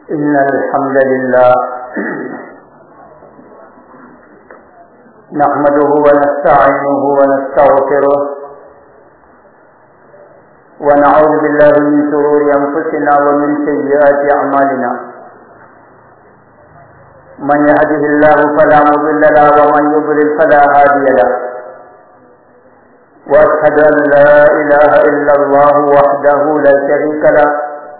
إن الحمد لله نحمده ونستعينه ونستغفره ونعوذ بالله من شرور أنفسنا ومن سيئات أعمالنا من يهده الله فلا مضل له ومن يضلل فلا هادي له واشهد ان لا اله الا الله وحده لا شريك له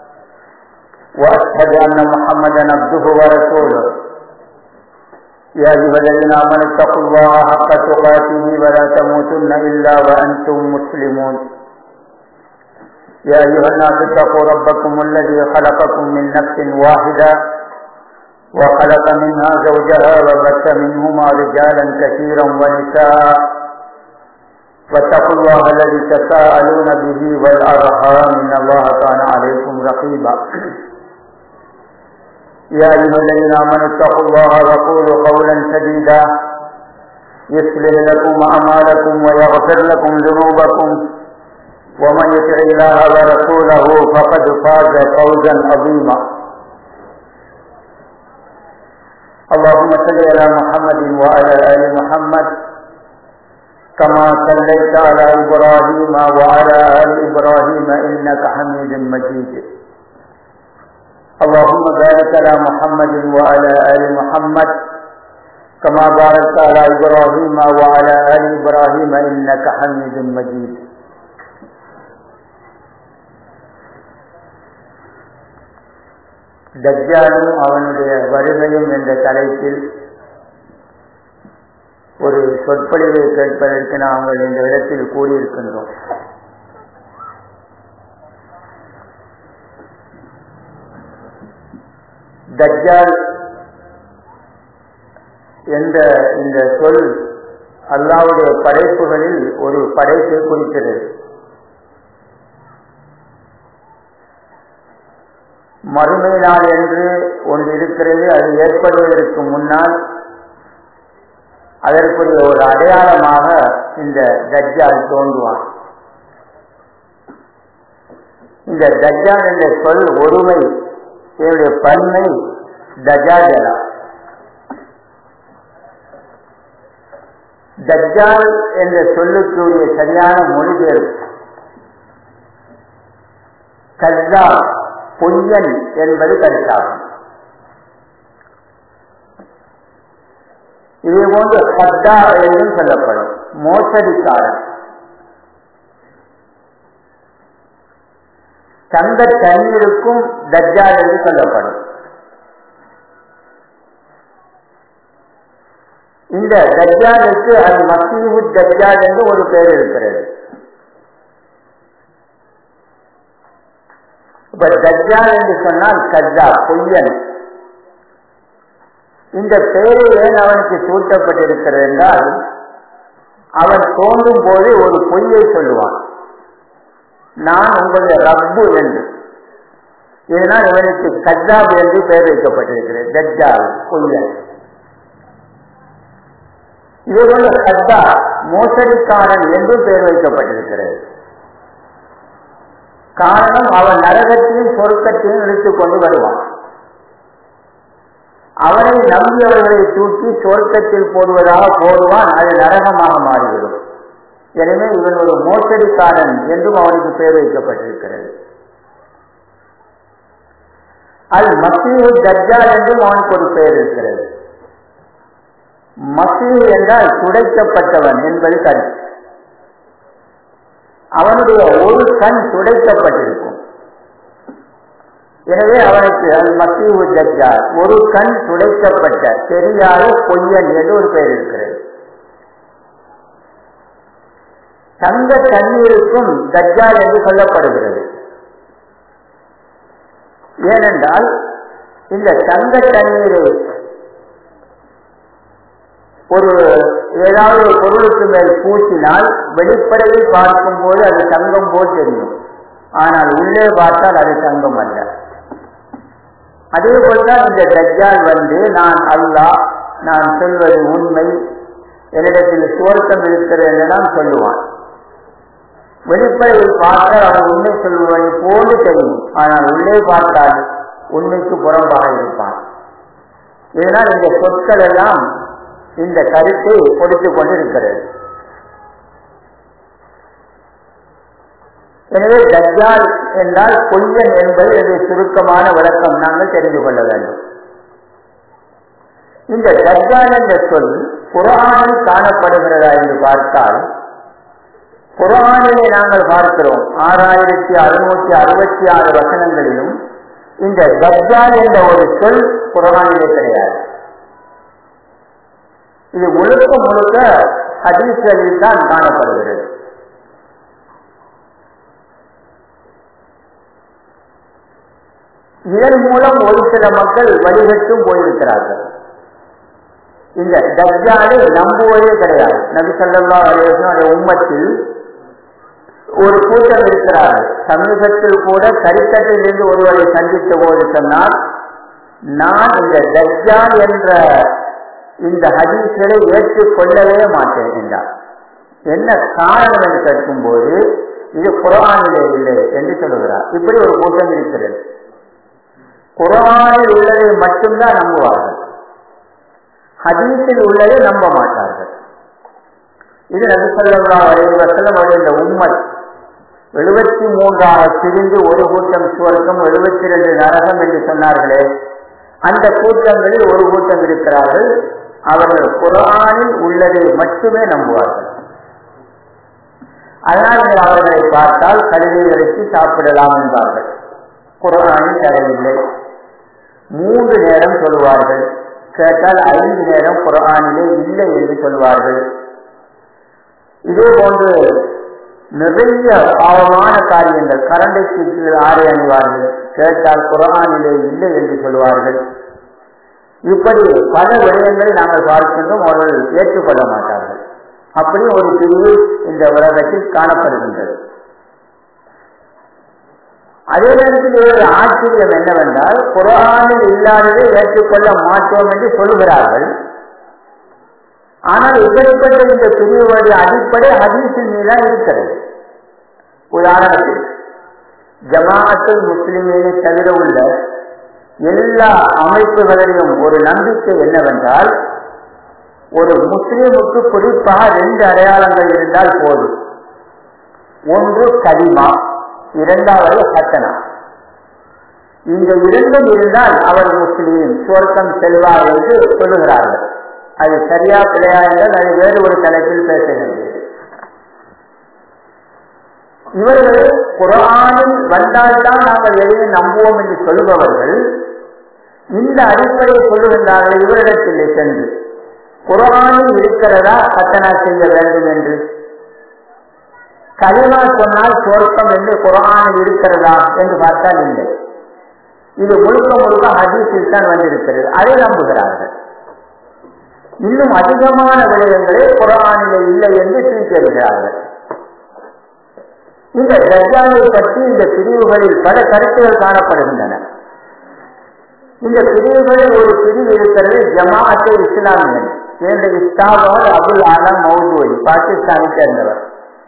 واشهد ان محمدا عبده ورسوله يا ايها الذين امنوا اتقوا الله حق تقاته ولا تموتن الا وانتم مسلمون يا ايها الناس اتقوا ربكم الذي خلقكم من نفس واحده وخلق منها زوجها وبث منهما رجالا كثيرا ونساء واتقوا الله الذي تساءلون به والارحام ان الله كان عليكم رقيبا يا ايها الذين امنوا اتقوا الله وقولوا قولا سديدا يصلح لكم اعمالكم ويغفر لكم ذنوبكم ومن يطع الله ورسوله فقد فاز فوزا عظيما اللهم صل على محمد وعلى ال محمد كما صليت على ابراهيم وعلى ال ابراهيم انك حميد مجيد اللهم بارك على محمد وعلى ال محمد كما باركت على ابراهيم وعلى ال ابراهيم انك حميد مجيد தஜ்ஜாலும் அவனுடைய வருகையும் என்ற தலைப்பில் ஒரு சொற்பொழிவை கேட்பதற்கு நாங்கள் இந்த இடத்தில் கூடியிருக்கின்றோம் தஜ்ஜால் என்ற இந்த சொல் அல்லாவுடைய படைப்புகளில் ஒரு படைப்பை குறிக்கிறது மறுமை நாள் என்று ஒன்று இருக்கிறது அது ஏற்படுவதற்கு முன்னால் அதற்குரிய ஒரு அடையாளமாக இந்த தஜ்ஜால் தோன்றுவான் இந்த தஜ்ஜால் என்ற சொல் ஒருமை இதனுடைய பன்மை தஜாஜலா தஜ்ஜால் என்ற சொல்லுக்குரிய சரியான மொழிபெயர்ப்பு கஜா பொய்யன் என்பது கருத்தாகும் இதே போன்று சத்தா என்றும் சொல்லப்படும் மோசடிக்காரன் தந்த தண்ணீருக்கும் தஜ்ஜால் என்று சொல்லப்படும் இந்த தஜ்ஜாலுக்கு அது மசீவு தஜ்ஜால் என்று ஒரு பெயர் இருக்கிறது இப்ப தஜ்ஜால் என்று சொன்னால் கஜா பொய்யன் இந்த பெயரை ஏன் அவனுக்கு சூட்டப்பட்டிருக்கிறது என்றால் அவன் தோன்றும் போது ஒரு பொய்யை சொல்லுவான் நான் உங்களுடைய ரப்பு என்று இதனால் இவனுக்கு கஜாப் என்று பெயர் வைக்கப்பட்டிருக்கிறது தஜ்ஜால் பொய்யன் இதே போல கஜா மோசடிக்காரன் என்றும் பெயர் வைக்கப்பட்டிருக்கிறது காரணம் அவன் நரகத்தையும் சொர்க்கத்தையும் இழுத்துக் கொண்டு வருவான் அவனை நம்பியவர்களை தூக்கி சொர்க்கத்தில் போடுவதாக போடுவான் அது நரகமாக மாறிவிடும் எனவே இவன் ஒரு மோசடிக்காரன் என்றும் அவனுக்கு பெயர் வைக்கப்பட்டிருக்கிறது அல் மசீஹு தஜ்ஜால் என்றும் அவனுக்கு ஒரு பெயர் இருக்கிறது மசீஹ் என்றால் துடைக்கப்பட்டவன் என்பது கருத்து அவனுடைய ஒரு கண் துடைக்கப்பட்டிருக்கும் எனவே அவனுக்கு அது மசீவு ஜஜ்ஜால் ஒரு கண் துடைக்கப்பட்ட தெரியாத பொய்யன் என்று ஒரு பெயர் இருக்கிறது தங்க தண்ணீருக்கும் தஜ்ஜால் என்று சொல்லப்படுகிறது ஏனென்றால் இந்த தங்க தண்ணீரை ஒரு ஏதாவது ஒரு பொருளுக்கு மேல் பூசினால் வெளிப்படையில் பார்க்கும் போது அது தங்கம் போல் தெரியும் ஆனால் உள்ளே பார்த்தால் அது தங்கம் அல்ல அதே போல்தான் இந்த தஜ்ஜால் வந்து நான் அல்லாஹ் நான் சொல்வது உண்மை என்னிடத்தில் சுவர்க்கம் இருக்கிறது என்றெல்லாம் சொல்லுவான் வெளிப்படையில் பார்த்தால் அவன் உண்மை சொல்வதை போன்று தெரியும் ஆனால் உள்ளே பார்த்தால் உண்மைக்கு புறம்பாக இருப்பான் இதனால் இந்த சொற்கள் எல்லாம் இந்த கருத்தை கொடுத்துக் கொண்டிருக்கிறது எனவே தஜ்ஜால் என்றால் பொய்யன் என்பது இது சுருக்கமான விளக்கம் நாங்கள் தெரிந்து கொள்ள வேண்டும் இந்த தஜ்ஜால் என்ற சொல் குரானில் காணப்படுகிறதா என்று பார்த்தால் குரானிலே நாங்கள் பார்க்கிறோம் ஆறாயிரத்தி அறுநூற்றி அறுபத்தி ஆறு வசனங்களிலும் இந்த தஜ்ஜால் என்ற ஒரு சொல் குரானிலே கிடையாது இது முழுக்க முழுக்க ஹதீஸ்களில் தான் காணப்படுகிறது இதன் மூலம் ஒரு சில மக்கள் வழிகட்டும் போயிருக்கிறார்கள் இந்த தஜ்ஜாலை நம்புவதே கிடையாது நபி சொல்லா அலைவசனுடைய உம்மத்தில் ஒரு கூட்டம் இருக்கிறார்கள் சமீபத்தில் கூட கரித்தட்டில் இருந்து ஒருவரை சந்தித்த போது சொன்னால் நான் இந்த தஜ்ஜால் என்ற இந்த ஹதீஸ்களை ஏற்றுக்கொள்ளவே மாட்டேன் என்றார் என்ன காரணம் என்று கேட்கும்போது இது குரானிலே இல்லை என்று சொல்லுகிறார் இப்படி ஒரு கூட்டம் இருக்கிறது குரானில் உள்ளதை மட்டும்தான் நம்புவார்கள் ஹதீஸில் உள்ளதை நம்ப மாட்டார்கள் இது நபிசல்லா அலைவசல்லம் இந்த உண்மை எழுபத்தி மூன்றாக பிரிந்து ஒரு கூட்டம் சுவர்க்கம் எழுபத்தி ரெண்டு நரகம் என்று சொன்னார்களே அந்த கூட்டங்களில் ஒரு கூட்டம் இருக்கிறார்கள் அவர்கள் குரானில் உள்ளதை மட்டுமே நம்புவார்கள் அதனால் நீங்கள் அவர்களை பார்த்தால் கல்வி இறைச்சி சாப்பிடலாம் என்பார்கள் குரானில் தரவில்லை மூன்று நேரம் சொல்லுவார்கள் கேட்டால் ஐந்து நேரம் குரானிலே இல்லை என்று சொல்வார்கள் இதே போன்று நிறைய பாவமான காரியங்கள் கரண்டை சீட்டில் ஆடை அணிவார்கள் கேட்டால் குரானிலே இல்லை என்று சொல்வார்கள் இப்படி பல விடயங்களை நாங்கள் பார்க்கின்றோம் அவர்கள் ஏற்றுக்கொள்ள மாட்டார்கள் அப்படி ஒரு பிரிவு இந்த உலகத்தில் காணப்படுகின்றது அதே நேரத்தில் ஒரு ஆச்சரியம் என்னவென்றால் குரானில் இல்லாததை ஏற்றுக்கொள்ள மாட்டோம் என்று சொல்கிறார்கள் ஆனால் இப்படிப்பட்ட இந்த பிரிவுடைய அடிப்படை ஹதீஸின் மீதுதான் இருக்கிறது உதாரணத்தில் ஜமாஅத்துல் முஸ்லிமீனை தவிர உள்ள எல்லா அமைப்புகளிலும் ஒரு நம்பிக்கை என்னவென்றால் ஒரு முஸ்லீமுக்கு குறிப்பாக ரெண்டு அடையாளங்கள் இருந்தால் போதும் ஒன்று கலிமா இரண்டாவது ஹத்தனா இந்த இரண்டும் இருந்தால் அவர் முஸ்லீம் சுவர்க்கம் செல்வார் என்று சொல்லுகிறார்கள் அது சரியா பிழையா என்றால் அது வேறு ஒரு தலைப்பில் பேச வேண்டியது இவர்கள் குரானில் வந்தால்தான் நாங்கள் எதையும் நம்புவோம் என்று சொல்லுபவர்கள் இந்த அடிப்படையை சொல்லுகின்றார்கள் இவரிடத்திலே சென்று குரானில் இருக்கிறதா கத்தனா செய்ய வேண்டும் என்று கலிமா சொன்னால் சொர்க்கம் என்று குரானில் இருக்கிறதா என்று பார்த்தால் இல்லை இது முழுக்க முழுக்க ஹதீஸில் தான் வந்திருக்கிறது அதை நம்புகிறார்கள் இன்னும் அதிகமான விடயங்களே குரானிலே இல்லை என்று தீர்க்கிறார்கள் இந்த தஜ்ஜாலை பற்றி இந்த பிரிவுகளில் பல கருத்துகள் காணப்படுகின்றன இந்த பிரிவுகளில் ஒரு பிரிவு இருக்கிறது ஜமாஅத்தை இஸ்லாமியன் என்ற இஸ்தாபால் அபுல் ஆலம் மௌதூரி பாகிஸ்தானை சேர்ந்தவர்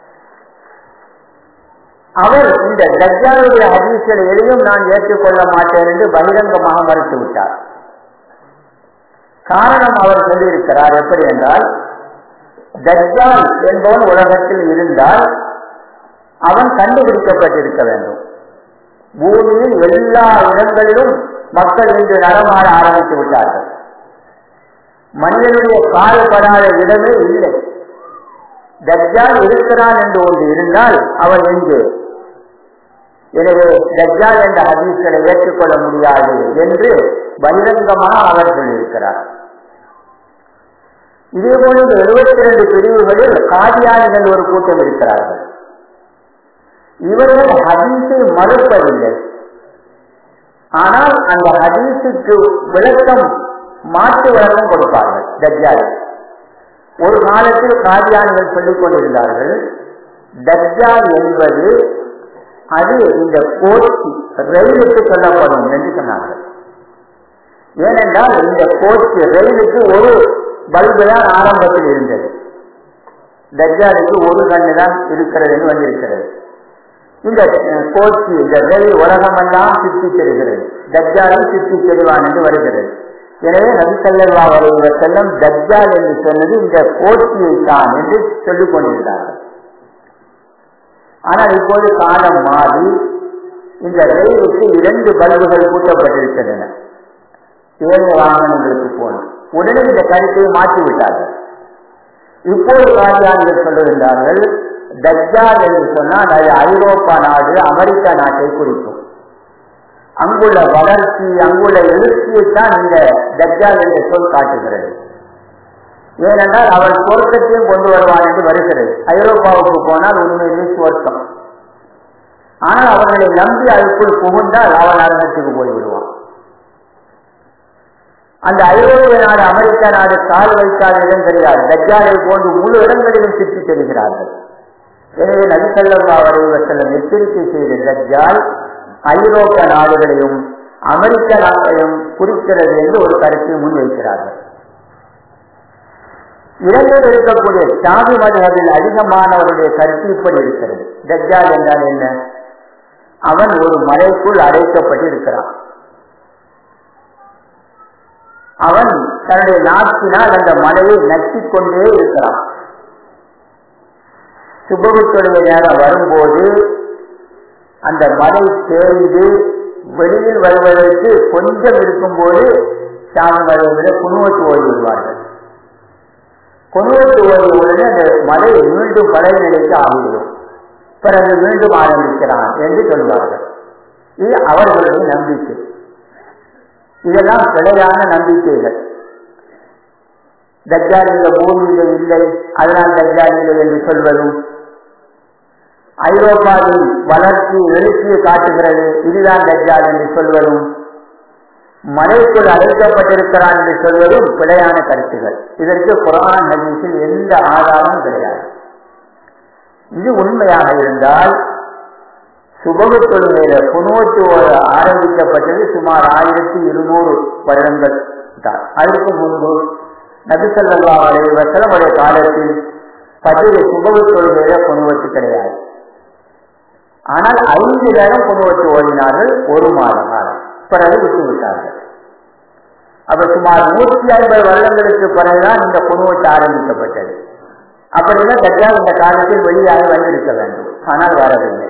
அவர் இந்த தஜ்ஜாலுடைய ஹதீஸ்களை எதையும் நான் ஏற்றுக்கொள்ள மாட்டேன் என்று பகிரங்கமாக மறுத்து விட்டார் காரணம் அவர் சொல்லியிருக்கிறார் எப்படி என்றால் தஜ்ஜால் என்பவன் உலகத்தில் இருந்தால் அவன் கண்டுபிடிக்கப்பட்டிருக்க வேண்டும் பூமியில் எல்லா இடங்களிலும் மக்கள் இன்று நடமாட ஆரம்பித்து விட்டார்கள் மனிதனுடைய கால்படாத இடமே இல்லை தஜ்ஜால் இருக்கிறான் என்று ஒன்று இருந்தால் அவன் எங்கே எனவே தஜ்ஜால் என்ற ஹதீஸ்களை ஏற்றுக்கொள்ள முடியாது என்று பகிரங்கமாக அவர் சொல்லியிருக்கிறார் இதே போல இந்த எழுபத்தி இரண்டு பிரிவுகளில் காதியானிகள் ஒரு கூட்டம் இருக்கிறார்கள் இவர்கள் ஹதீஸை மறுப்பதில்லை ஆனால் அந்த ஹதீஸுக்கு விளக்கம் மாற்று விளக்கம் கொடுப்பார்கள் தஜ்ஜால் ஒரு காலத்தில் காதியானிகள் சொல்லிக் கொண்டிருந்தார்கள் தஜ்ஜால் என்பது அது இந்த கோச்சி ரயிலுக்கு சொல்லப்படும் என்று சொன்னார்கள் ஏனென்றால் இந்த கோச்சி ரயிலுக்கு ஒரு பல்பு தான் ஆரம்பத்தில் இருந்தது தஜ்ஜாலுக்கு ஒரு கண்ணு தான் இருக்கிறது என்று வந்திருக்கிறது இந்த கோச்சி இந்த வெளி உலகமெல்லாம் சுற்றி தெரிகிறது தஜ்ஜாலும் சுற்றி தெரிவான் என்று வருகிறது எனவே நபிசல்லா வருகிற செல்லம் தஜ்ஜால் என்று சொன்னது இந்த கோச்சியை தான் என்று சொல்லிக் கொண்டிருந்தார்கள் ஆனால் இப்போது காலம் மாறி இந்த ரயிலுக்கு இரண்டு பல்புகள் கூட்டப்பட்டிருக்கின்றன ஏழு வாகனங்களுக்கு போன உடனே இந்த கருத்தை மாற்றிவிட்டார்கள் இப்போது காரியாளர்கள் சொல்லுகின்றார்கள் தஜ்ஜால் என்று சொன்னால் அது ஐரோப்பா நாடு அமெரிக்கா நாட்டை குறிக்கும் அங்குள்ள வளர்ச்சி அங்குள்ள எழுச்சியைத்தான் இந்த தஜ்ஜால் என்ற சொல் காட்டுகிறது ஏனென்றால் அவள் சொர்க்கத்தையும் கொண்டு வருவான் என்று வருகிறது ஐரோப்பாவுக்கு போனால் உண்மையிலே சொர்க்கம் ஆனால் அவர்களை நம்பி அதுக்குள் புகுந்தால் அவன் நரகத்துக்கு போய்விடுவான் அந்த ஐரோப்பிய நாடு அமெரிக்கா நாடு கால் வைக்காத இடம் தெரியாது தஜ்ஜாலை போன்று முழு இடங்களிலும் சுற்றி தெரிகிறார்கள் எனவே நபிசல்லா வரைவசல்லம் எச்சரிக்கை செய்த தஜ்ஜால் ஐரோப்பிய நாடுகளையும் அமெரிக்க நாட்டையும் குறிக்கிறது என்று ஒரு கருத்தை முன்வைக்கிறார்கள் இலங்கையில் இருக்கக்கூடிய சாதி மதுகளில் அதிகமானவருடைய கருத்து இப்படி இருக்கிறது தஜ்ஜால் என்றால் என்ன அவன் ஒரு மலைக்குள் அடைக்கப்பட்டு இருக்கிறான் அவன் தன்னுடைய நாட்டினால் அந்த மலையை நச்சிக் கொண்டே இருக்கிறான் சுபகுத்தொழிலை நேரம் வரும்போது அந்த மலை தேய்ந்து வெளியில் வருவதற்கு கொஞ்சம் இருக்கும்போது சாமி மலையில் குணுவத்து ஓடி விடுவார்கள் குணுவத்து ஓடிய உடனே அந்த மலை மீண்டும் பழைய நிலைக்கு ஆகிவிடும் பிறகு மீண்டும் ஆரம்பிக்கிறான் என்று சொல்வார்கள் இது அவர்களுடைய நம்பிக்கை இதெல்லாம் பிழையான நம்பிக்கைகள் தஜ்ஜால் இந்த பூமியில இல்லை அதனால் தஜ்ஜால் இல்லை என்று சொல்வதும் ஐரோப்பாவில் வளர்ச்சி எழுச்சியை காட்டுகிறது இதுதான் தஜ்ஜால் என்று சொல்வதும் மலைக்குள் அழைக்கப்பட்டிருக்கிறான் என்று சொல்வதும் பிழையான கருத்துகள் இதற்கு குரான் ஹதீஸில் எந்த ஆதாரமும் கிடையாது இது உண்மையாக இருந்தால் சுபகு தொழுகையில புனுவத்து ஆரம்பிக்கப்பட்டது சுமார் ஆயிரத்தி இருநூறு வருடங்கள் தான் அதற்கு முன்பு நபிசல்லா அலைவசலமுடைய காலத்தில் பதிவு சுபகு தொழுகையில புனுவத்து கிடையாது ஆனால் ஐந்து நேரம் புனுவத்து ஓடினார்கள் ஒரு மாத காலம் பிறகு விட்டுவிட்டார்கள் அப்ப சுமார் நூற்றி ஐம்பது வருடங்களுக்கு பிறகுதான் இந்த புனுவத்து ஆரம்பிக்கப்பட்டது அப்படின்னா தஜ்ஜால் இந்த காலத்தில் வெளியாக வந்திருக்க வேண்டும் ஆனால் வரவில்லை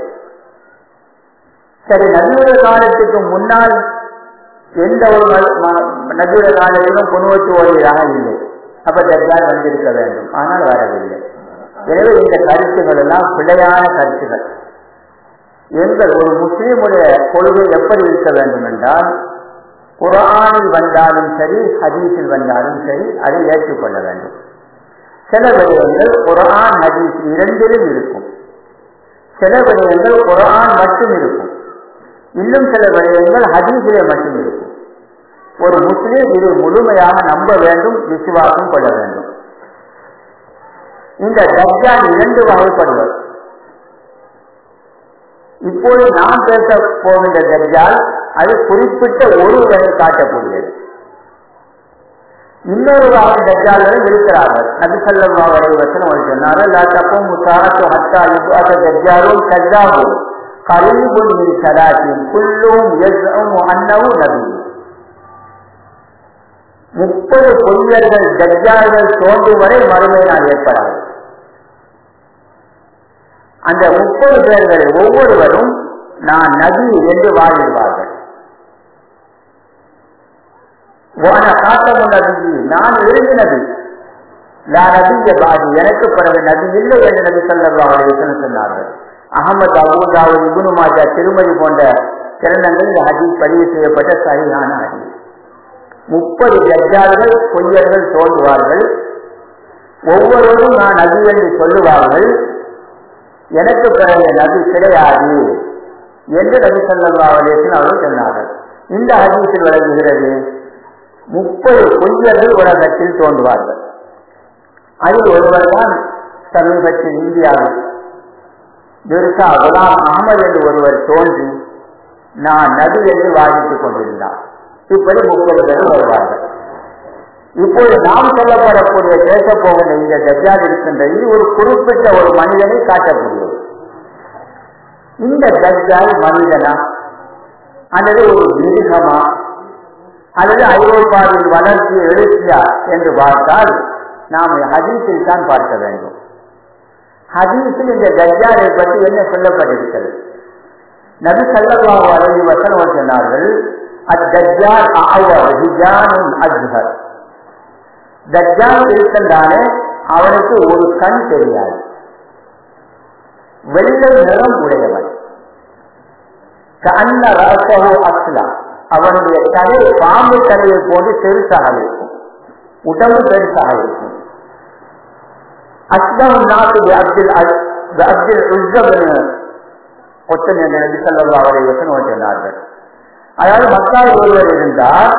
சரி நபியுடைய காலத்துக்கு முன்னால் எந்த ஒரு நபியுடைய காலத்திலும் புனுவத்து ஓடியதாக இல்லை அப்ப தஜ்ஜால் வந்திருக்க வேண்டும் ஆனால் வரவில்லை எனவே இந்த கருத்துக்கள் எல்லாம் பிழையான கருத்துக்கள் எங்கள் ஒரு முஸ்லீமுடைய கொள்கை எப்படி இருக்க வேண்டும் என்றால் குரானில் வந்தாலும் சரி ஹதீஸில் வந்தாலும் சரி அதை ஏற்றுக்கொள்ள வேண்டும் சில விடயங்கள் குரான் ஹதீஸ் இரண்டிலும் இருக்கும் சில விடயங்கள் குரான் மட்டும் இருக்கும் இன்னும் சில விடயங்கள் ஹதீஸிலே மட்டும் இருக்கும் ஒரு முஸ்லீம் இது முழுமையாக நம்ப வேண்டும் விசுவாசம் கொள்ள வேண்டும் இந்த தஜ்ஜால் இரண்டு வகைப்படுவது இப்போது நாம் பேச போகின்ற தஜ்ஜால் அது குறிப்பிட்ட ஒரு வகை காட்டக்கூடியது இன்னொரு வகை தஜ்ஜால்களும் இருக்கிறார்கள் நபிசல்லா வரைவசன் ஒரு சொன்னார்கள் லா தப்பும் முசாரத்து ஹத்தா யுபாத தஜ்ஜாலும் கஜாவும் கரீபுன் மின் சலாத்தின் குல்லும் எஸ்ஸும் அன்னவும் நபி முப்பது பொய்யர்கள் தஜ்ஜால்கள் தோன்றும் வரை மறுமை நான் ஏற்படாது அந்த முப்பது பேர்களை ஒவ்வொருவரும் நான் நபி என்று வாழ்வார்கள் வான காத்தமு நபி நான் இறுதி நபி நான் நபிய பாதி எனக்கு பிறகு நபி இல்லை என்று நபி சொல்லா சொன்னார்கள் அகமது அபூதாவு இபுனு மாஜா திருமதி போன்ற கிரணங்கள் இந்த ஹதீஸ் பதிவு செய்யப்பட்ட சரியான ஹதீஸ் முப்பது ஜட்ஜார்கள் பொய்யர்கள் தோன்றுவார்கள் ஒவ்வொருவரும் நான் நபி என்று சொல்லுவார்கள் எனக்கு பிறகு நபி கிடையாது என்று நபி சொல்லா அலேசன் அவர்கள் சொன்னார்கள் இந்த ஹதீஸில் விளங்குகிறது முப்பது பொய்யர்கள் உலகத்தில் தோன்றுவார்கள் அதில் ஒருவர் தான் சமீபத்தில் இந்தியாவில் மிர்சா குலாம் அகமது என்று ஒருவர் தோன்றி நான் நபி என்று வாதித்துக் கொண்டிருந்தார் இப்படி முப்பது பேர் வருவார்கள் இப்போது நாம் சொல்லப்படக்கூடிய பேச போகின்ற இந்த தஜ்ஜால் இருக்கின்ற இது ஒரு குறிப்பிட்ட ஒரு மனிதனை காட்டக்கூடியது இந்த தஜ்ஜால் மனிதனா அல்லது ஒரு மிருகமா அல்லது ஐரோப்பாவின் வளர்ச்சி எழுச்சியா என்று பார்த்தால் நாம் ஹதீஸில் தான் பார்க்க வேண்டும் ஹதீஸில் இந்த தஜ்ஜாலை பற்றி என்ன சொல்லப்பட்டிருக்கிறது நபி சல்லல்லாஹு அலைஹி வஸல்லம் சொன்னார்கள் அத்தஜ்ஜால் அஅவர் ஹிஜானுன் அஜ்ஹர் தஜ்ஜால் இருக்கின்றானே அவனுக்கு ஒரு கண் தெரியாது வெள்ளை நிறம் உடையவன் கண்ண ரசகோ அஸ்லா அவனுடைய தலை பாம்பு தலையை போன்று பெருசாக இருக்கும் உடம்பு பெருசாக இருக்கும் அஸ்லம் நாட்டு அப்துல் அப்துல் உஸ்ஸபின் ஒத்தன் என்ற நபி ஸல்லல்லாஹு அலைஹி வஸல்லம் சொன்னார்கள் அதாவது மக்கள் ஒருவர் இருந்தார்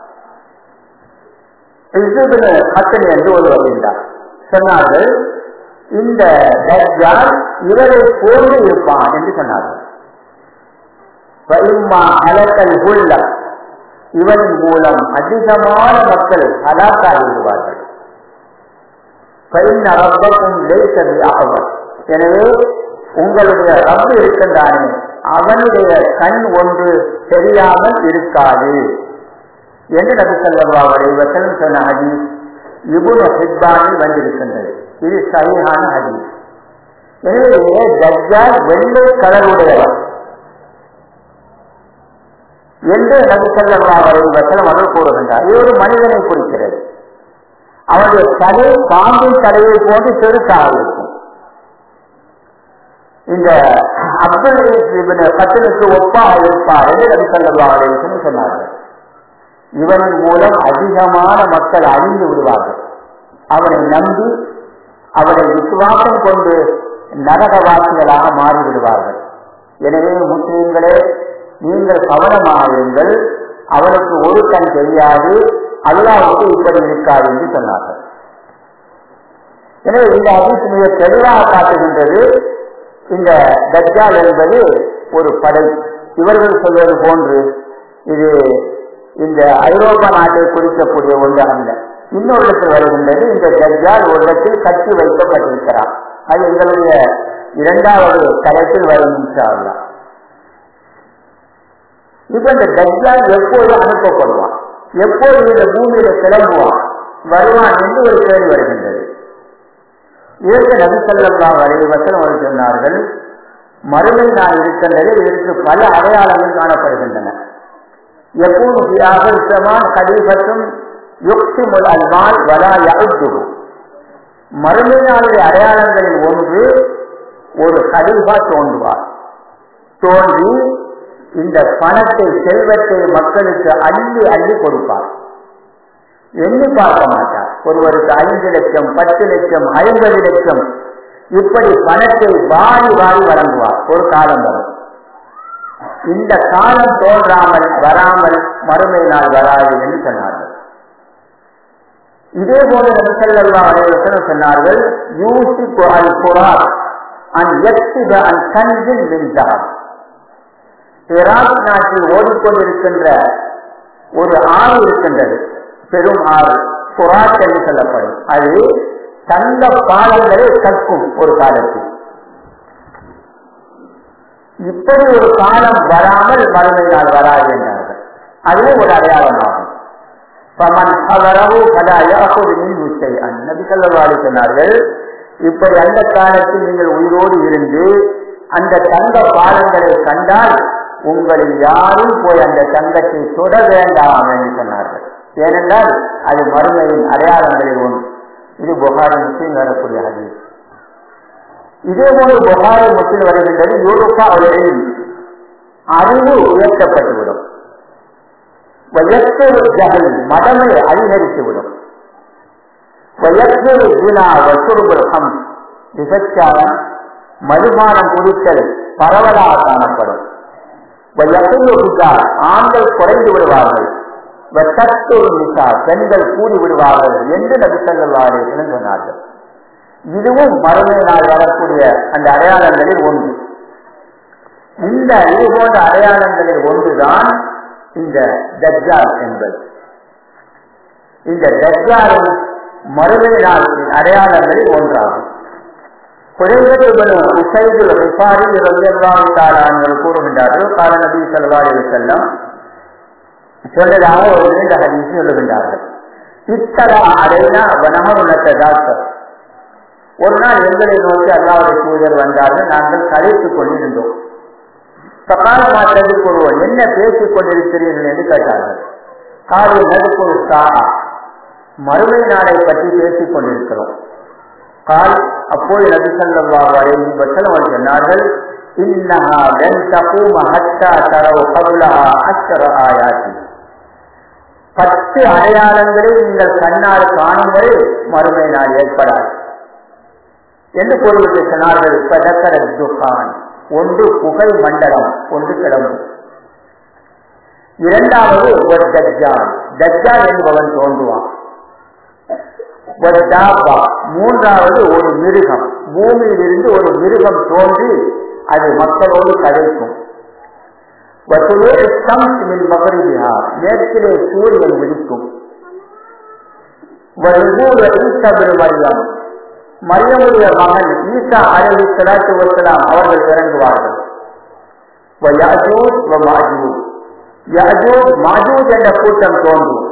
இஸ்ஸபின் ஹத்தன் என்று ஒருவர் இருந்தார் சொன்னார்கள் இந்த தஜ்ஜால் இவரை போன்று இருப்பான் என்று சொன்னார்கள் அலக்கல் உள்ள இவன் மூலம் அதிகமான மக்கள் அலாக்காகி விடுவார்கள் எனவே உங்களுடைய ரப்பு இருக்கின்றானே அவனுடைய கண் ஒன்று தெரியாமல் இருக்காது என்று நபி சொல்லா வசன் சொன்ன ஹதீஸ் இபுன ஹிப்பானில் வந்திருக்கின்றது இது சரியான ஹதீஸ் எனவே தஜ்ஜால் வெள்ளை கலருடையவர் என்று நபி சொல்லா வசனம் அவர்கள் கூறுகின்றார் இது ஒரு மனிதனை குறிக்கிறது அவருடைய தலை பாம்பின் தலையை போன்று பெருசாக இருக்கும் இந்த அப்துல் பத்தனுக்கு ஒப்பாக இருப்பார் என்று நபி சொல்லா அலைவசன் சொன்னார்கள் இவனின் மூலம் அதிகமான மக்கள் அழிந்து விடுவார்கள் அவனை நம்பி அவனை விசுவாசம் கொண்டு நரகவாசிகளாக மாறிவிடுவார்கள் எனவே முஸ்லீம்களே நீங்கள் கவனமாக இருங்கள் அவனுக்கு ஒரு கண் தெரியாது அல்லாவுக்கு இப்படி இருக்காது என்று சொன்னார்கள் எனவே இந்த அதிர்ச்சி மிக தெளிவாக காட்டுகின்றது இந்த தஜ்ஜால் என்பது ஒரு படை இவர்கள் சொல்வது போன்று இது இந்த ஐரோப்பா நாட்டை குறிக்கக்கூடிய ஒன்று அல்ல இன்னொரு இடத்தில் வருகின்றது இந்த தஜ்ஜால் ஒரு இடத்தில் கட்டி வைக்கப்பட்டிருக்கிறார் அது எங்களுடைய இரண்டாவது தளத்தில் வரும் இன்ஷால்லா இப்ப இந்த தஜ்ஜால் எப்போது அனுப்பப்படுவான் எப்போது இந்த பூமியில கிளம்புவான் வருவான் என்று ஒரு கேள்வி வருகின்றது இதற்கு நபிசல்லாம் வரைவசன் ஒரு சொன்னார்கள் மறுமை நாள் இருக்கின்றது இதற்கு பல அடையாளங்கள் காணப்படுகின்றன எப்போது வியாகரிசமான் கலீபத்தும் யுக்தி அல்மால் வலா யகுது மறுமை நாளுடைய அடையாளங்களில் ஒன்று ஒரு கலீபா தோன்றுவார் தோன்றி இந்த பணத்தை செல்வத்தை மக்களுக்கு அள்ளி அள்ளி கொடுப்பார் எண்ணி பார்க்க மாட்டார் ஒருவருக்கு ஐந்து லட்சம் பத்து லட்சம் ஐம்பது லட்சம் இப்படி பணத்தை வாரி வாரி வழங்குவார் ஒரு காலம் வரும் இந்த காலம் தோன்றாமல் வராமல் மறுமை நாள் வராது என்று சொன்னார்கள் இதே போல நபிசல்லா அனைவரும் சொன்னார்கள் யூசி அல் குரார் அன் எத்திப அன் கஞ்சில் மின்சார் ஈராக் நாட்டில் ஓடிக்கொண்டிருக்கின்ற ஒரு ஆறு இருக்கின்றது பெரும் ஆறு குராத் என்று சொல்லப்படும் அது தந்த பாலங்களை கற்கும் ஒரு காலத்தில் இப்படி ஒரு காலம் வராமல் மறுமை நாள் வராது என்றார்கள் அதுவும் ஒரு அடையாளமாகும் பமன் அவரவு கதாயாவது நீ நபி சொல்லவாடி சொன்னார்கள் இப்படி அந்த காலத்தில் நீங்கள் உயிரோடு இருந்து அந்த தங்க பாலங்களை கண்டால் உங்களில் யாரும் போய் அந்த தங்கத்தை தொட வேண்டாம் என்று சொன்னார்கள் ஏனென்றால் அது மறுமையின் அடையாளங்களில் ஒன்று இது புகாரி முஸ்லீம் வரக்கூடிய ஹதீஸ் இதே போல புகாரி முஸ்லீம் வருகின்றது யூரோப்பா அவர்களில் அறிவு உயர்த்தப்பட்டுவிடும் ஜகல் மதமை அதிகரித்துவிடும் விபச்சாரம் மதுபானம் குடித்தல் பரவலாக காணப்படும் ஆண்கள் குறைந்து விடுவார்கள் பெண்கள் கூடி விடுவார்கள் என்று நபிசல்லாரேசன் சொன்னார்கள் இதுவும் மறுமை நாள் வரக்கூடிய அந்த அடையாளங்களில் ஒன்று இந்த இது போன்ற அடையாளங்களில் ஒன்றுதான் இந்த தஜ்ஜால் என்பது இந்த தஜ்ஜாலின் மறுமை நாளின் அடையாளங்களில் ஒன்றாகும் குறைவதுபனும் உசைதுல் ஹிஃபாரி ரலியல்லாஹு தஆலா அவர்கள் கூறுகின்றார்கள் கால நபி ஸல்லல்லாஹு அலைஹி வஸல்லம் சொன்னதாக ஒரு நீண்ட ஹதீஸ் சொல்லுகின்றார்கள் இத்தலா அடைனா வனமரு நத்ததாக்க ஒரு நாள் எங்களை நோக்கி அல்லாவுடைய தூதர் வந்தார்கள் நாங்கள் கலைத்துக் கொண்டிருந்தோம் சகால மாற்றது கூறுவோம் என்ன பேசிக் கொண்டிருக்கிறீர்கள் என்று கேட்டார்கள் காலை நடுக்குள் சாகா மறுமை நாளை பற்றி பேசிக் கொண்டிருக்கிறோம் கால் அப்போது நபி ஸல்லல்லாஹு அலைஹி வஸல்லம் அவர்கள் சொன்னார்கள் இன்னஹா லன் தகூம ஹத்தா தரவு கப்லஹா அஷ்ர ஆயாத்தி பத்து அடையாளங்களை நீங்கள் கண்ணால் காணும் வரை மறுமை நாள் ஏற்படாது என்று கூறிவிட்டு சொன்னார்கள் பதக்கர துகான் ஒன்று புகை மண்டலம் ஒன்று கிளம்பும் இரண்டாவது ஒரு தஜ்ஜால் தஜ்ஜால் என்பவன் தோன்றுவான் ஒரு தாபா மூன்றாவது ஒரு மிருகம் பூமியிலிருந்து ஒரு மிருகம் தோன்றி அது மக்களோடு கதைக்கும் மகரிபிஹா மேற்கிலே சூரியன் விழிக்கும் மரியம் மரியமுடைய மகன் ஈசா அலி சலாத்து வசலாம் அவர்கள் இறங்குவார்கள் மாஜூத் என்ற கூட்டம் தோன்றும்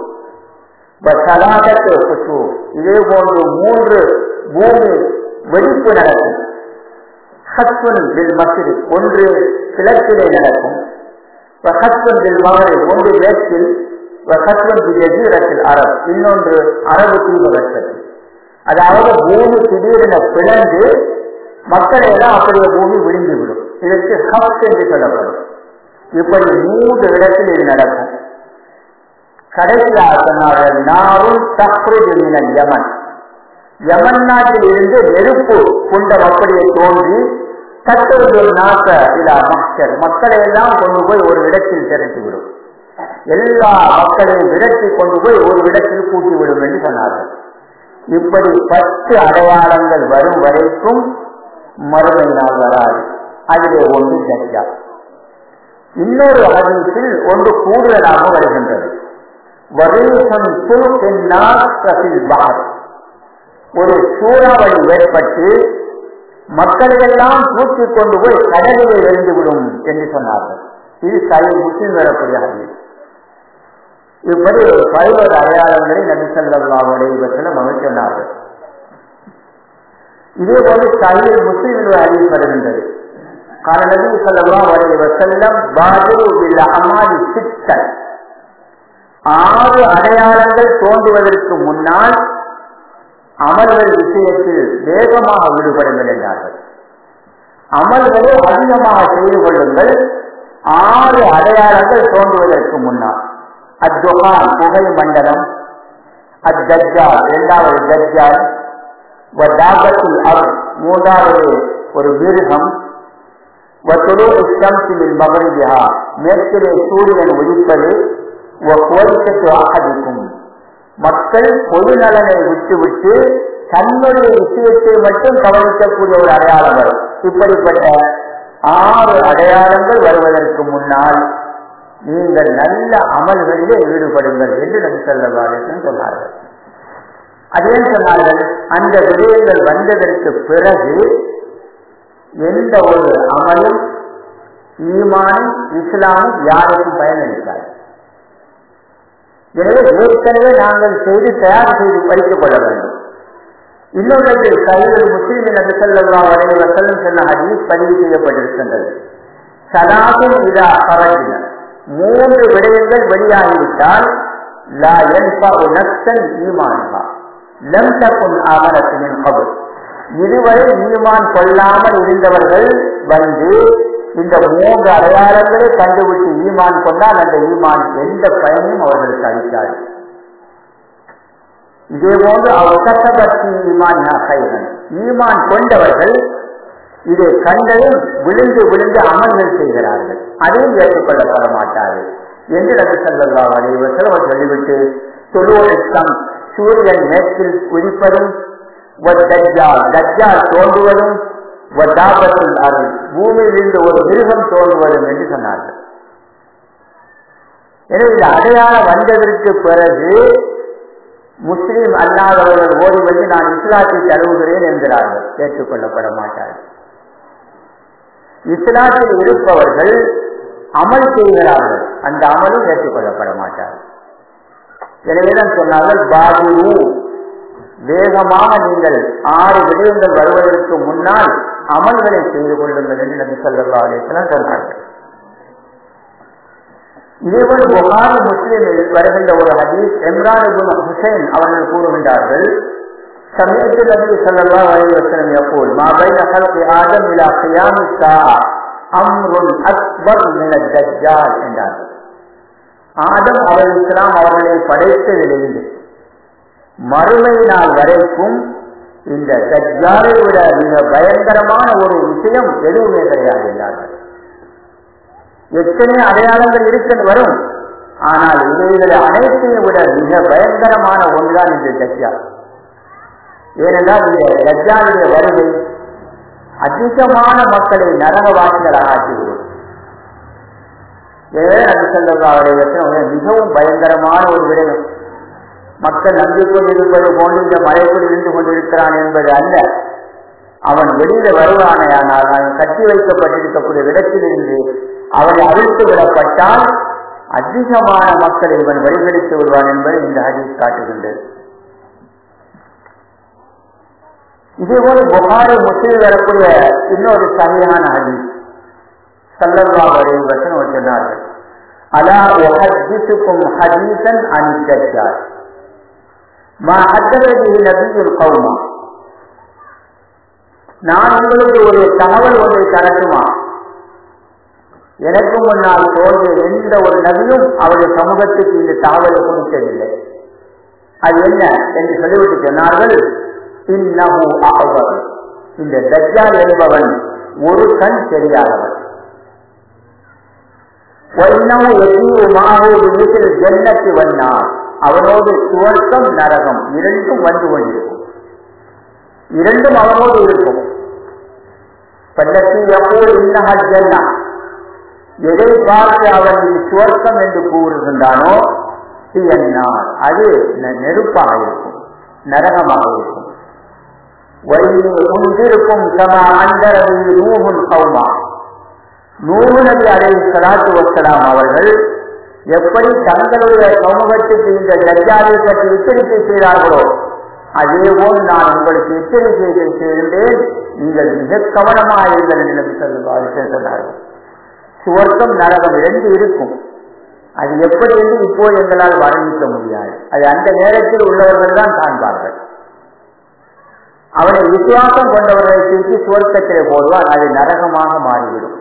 இதே போன்று மூன்று பூமி வெடிப்பு நடக்கும் ஹஸ்வன் பில் மசிறு ஒன்று கிழக்கிலே நடக்கும் ஹஸ்வன் பில் மகரை ஒன்று மேற்கில் ஹஸ்வன் பில் எதிரத்தில் அரபு இன்னொன்று அரபு தீபகத்தில் அதாவது பூமி திடீரென பிளந்து மக்களை எல்லாம் அப்படியே பூமி விழுந்துவிடும் இதற்கு ஹப் என்று சொல்லப்படும் இப்படி மூன்று இடத்தில் இது நடக்கும் கடைசியாக சொன்னார்கள் நாரும் தப்ருஜின யமன் யமன் நாட்டில் இருந்து நெருப்பு குண்டம் அப்படியே தோன்றி தற்பொழுது நாச இலா மக்கள் மக்களை எல்லாம் கொண்டு போய் ஒரு இடத்தில் திரட்டிவிடும் எல்லா மக்களையும் விரட்டி கொண்டு போய் ஒரு இடத்தில் கூட்டிவிடும் என்று சொன்னார்கள் இப்படி பத்து அடையாளங்கள் வரும் வரைக்கும் மறுமை நாள் வராது அதிலே ஒன்று ஜட்ஜா இன்னொரு ஹதீஸில் ஒன்று கூடுதலாக வருகின்றது ஒரு சூறாவளி ஏற்பட்டு மக்களையெல்லாம் தூக்கி கொண்டு போய் கடலிலே எழுந்துவிடும் என்று சொன்னார்கள் இது சரி முஸ்லிம் வரக்கூடிய ஹதீஸ் இப்படி பல்வேறு அடையாளங்களை நபிசல்லாவுடைய இவற்றில் மகிழ் சொன்னார்கள் இதே போல சையில் முஸ்லிம்களுடைய அறிவு வருகின்றது கால நபி சொல்லலாம் வரைய வசல்லம் பாதிரு இல்ல அமாதி சித்தன் ஆறு அடையாளங்கள் தோன்றுவதற்கு முன்னால் அமல்கள் விஷயத்தில் வேகமாக ஈடுபடுங்கள் என்றார்கள் அமல்களை அதிகமாக செய்து கொள்ளுங்கள் ஆறு அடையாளங்கள் தோன்றுவதற்கு முன்னால் அத்துகான் புகை மண்டலம் அத்தஜால் இரண்டாவது தஜ்ஜால் வதாபத்தில் அவ் மூன்றாவது ஒரு மிருகம் வத்துரு இஸ்லம்சில் மகரியா மேற்கிலே சூரியன் ஒழிப்பது கோரிக்கை ஆகதிக்கும் மக்கள் பொது நலனை விட்டுவிட்டு தன்னுடைய விஷயத்தை மட்டும் கவனிக்கக்கூடிய ஒரு அடையாளம் வரும் இப்படிப்பட்ட ஆறு அடையாளங்கள் வருவதற்கு முன்னால் நீங்கள் நல்ல அமல்களிலே ஈடுபடுங்கள் என்று நபி சொல்லவாலும் சொன்னார்கள் அதே சொன்னார்கள் அந்த விடயங்கள் வந்ததற்கு பிறகு எந்த ஒரு அமலும் ஈமானும் இஸ்லாமும் யாருக்கும் பயனளிக்காது எனவே ஏற்கனவே நாங்கள் செய்து தயார் செய்து வைத்துக் கொள்ள வேண்டும் இன்னொன்று கையில் முஸ்லீம் நபி சொல்லா வரை வசலம் சொன்ன ஹதீஸ் பதிவு செய்யப்பட்டிருக்கின்றது சலாகும் இதா பரவின மூன்று விடயங்கள் வெளியாகிவிட்டால் லா என்பா நக்சன் ஈமானுகா லம் தகுன் ஆமரத்தினின் கபுல் இதுவரை ஈமான் கொள்ளாமல் இருந்தவர்கள் வந்து இந்த மூன்று அடையாளங்களை கண்டுபிடித்து ஈமான் கொண்டால் அந்த ஈமான் எந்த பயனையும் அவர்களுக்கு அளிக்காது இதே போன்று அவசரபத்தி ஈமான் கைகள் ஈமான் கொண்டவர்கள் இதை கண்டதும் விழுந்து விழுந்து அமல்கள் செய்கிறார்கள் அதையும் ஏற்றுக்கொள்ளப்பட மாட்டார்கள் என்று நபி சொல்லா அலைவசல் அவர் சொல்லிவிட்டு தொழுவம் சூரியன் மேற்கில் உதிப்பதும் தஜ்ஜால் தோன்றுவதும் தாபத்தில் அருள் பூமியிலிருந்து ஒரு மிருகம் தோன்றுவதும் என்று சொன்னார்கள் எனவே இந்த அடையாளம் வந்ததற்கு பிறகு முஸ்லீம் அல்லாதவர்கள் ஓடி வந்து நான் இஸ்லாத்தை தழுவுகிறேன் என்கிறார்கள் ஏற்றுக்கொள்ளப்பட மாட்டார்கள் இஸ்லாத்தில் இருப்பவர்கள் அமல் செய்கிறார்கள் அந்த அமலும் ஏற்றுக்கொள்ளப்பட மாட்டார்கள் எனவேதான் சொன்னார்கள் பாபுரு வேகமாக நீங்கள் ஆறு விடயங்கள் வருவதற்கு முன்னால் அமல்களை செய்து கொள்ளுங்கள் என்று நபி சொல்லா அலிஸ்லாம் சொன்னார்கள் இதேபோல் புகாரி முஸ்லீமில் வருகின்ற ஒரு ஹதீஸ் இம்ரான் ஹுசைன் அவர்கள் கூறுகின்றார்கள் سمعت النبي صلى الله عليه وسلم يقول ما بين خلق آدم إلى قيام الساعة أمر أكبر من الدجال என்றார்கள் ஆதம் அவர் இஸ்லாம் அவர்களை படைத்ததிலிருந்து மறுமை நாள் வரைக்கும் இந்த தஜ்ஜாலை விட மிக பயங்கரமான ஒரு விஷயம் எதுவுமே கிடையாது என்றார்கள் எத்தனை அடையாளங்கள் இருக்க வரும் ஆனால் இவைகளை அனைத்தையும் விட மிக பயங்கரமான ஒன்றுதான் இந்த தஜ்ஜால் ஏனென்றால் இந்த தஜ்ஜாலுடைய வருகை அதிகமான மக்களை நரகவாசிகளாக ஆக்கிவிடும் எனவே நபி சொல்லா அவருடைய மிகவும் பயங்கரமான ஒரு விடயம் மக்கள் நம்பிக்கொண்டிருப்பது போன்று இந்த மலைக்குள் இருந்து கொண்டிருக்கிறான் என்பது அல்ல அவன் வெளியில வருவானே ஆனால் அவன் கட்டி வைக்கப்பட்டிருக்கக்கூடிய இடத்திலிருந்து அவனை அழித்து விடப்பட்டால் அதிகமான மக்களை இவன் வழிகெடுத்து விடுவான் என்பதை இந்த ஹதீஸ் காட்டுகின்றது இதேபோல் புகாரி முஸ்லிம் வரக்கூடிய இன்னொரு சரியான ஹதீஸ் சல்லல்லா வரைவசன் சொன்னார்கள் அலா உஹத்திசுக்கும் ஹதீசன் அனித்தஜார் மா ஹத்தரதி நபியுல் கௌமா நான் உங்களுக்கு ஒரு தகவல் ஒன்றை தரட்டுமா எனக்கு முன்னால் தோன்றிய எந்த ஒரு நபியும் அவருடைய சமூகத்துக்கு இந்த தகவலை கொடுத்ததில்லை அது என்ன என்று சொல்லிவிட்டு சொன்னார்கள் இன்னமு ஆவர் இந்த தஜ்ஜால் என்பவன் ஒரு கண் தெரியாதவன் ஜன்னத்து வண்ணார் அவனோடு சுவர்க்கம் நரகம் இரண்டும் வந்து கொண்டிருக்கும் இரண்டும் அவனோடு இருக்கும் பல்லத்தி எப்போது இன்னகல் ஜன்னா எதை பார்த்து அவன் இது சுவர்க்கம் என்று கூறுகின்றானோ தீயன்னார் அது நெருப்பாக இருக்கும் நரகமாக இருக்கும் உந்திருக்கும் சமா அந்தரவில் நூகுன் கௌமா நூறு நபி அலை சலாத்து வசலாம் அவர்கள் எப்படி தங்களுடைய சமூகத்துக்கு இந்த ஜஜ்ஜாவை பற்றி எச்சரிக்கை செய்தார்களோ அதேபோல் நான் உங்களுக்கு எச்சரிக்கை செய்திருந்தேன் நீங்கள் மிக கவனமாக இருங்கள் என்று நபி சொல்லுவார்கள் சொன்னார்கள் சுவர்க்கம் நரகம் இரண்டு இருக்கும் அது எப்படி என்று இப்போ எங்களால் வர்ணிக்க முடியாது அது அந்த நேரத்தில் உள்ளவர்கள் தான் காண்பார்கள் அவனை விசுவாசம் கொண்டவர்களை தூக்கி சுவர்க்கத்திலே போடுவார் அது நரகமாக மாறிவிடும்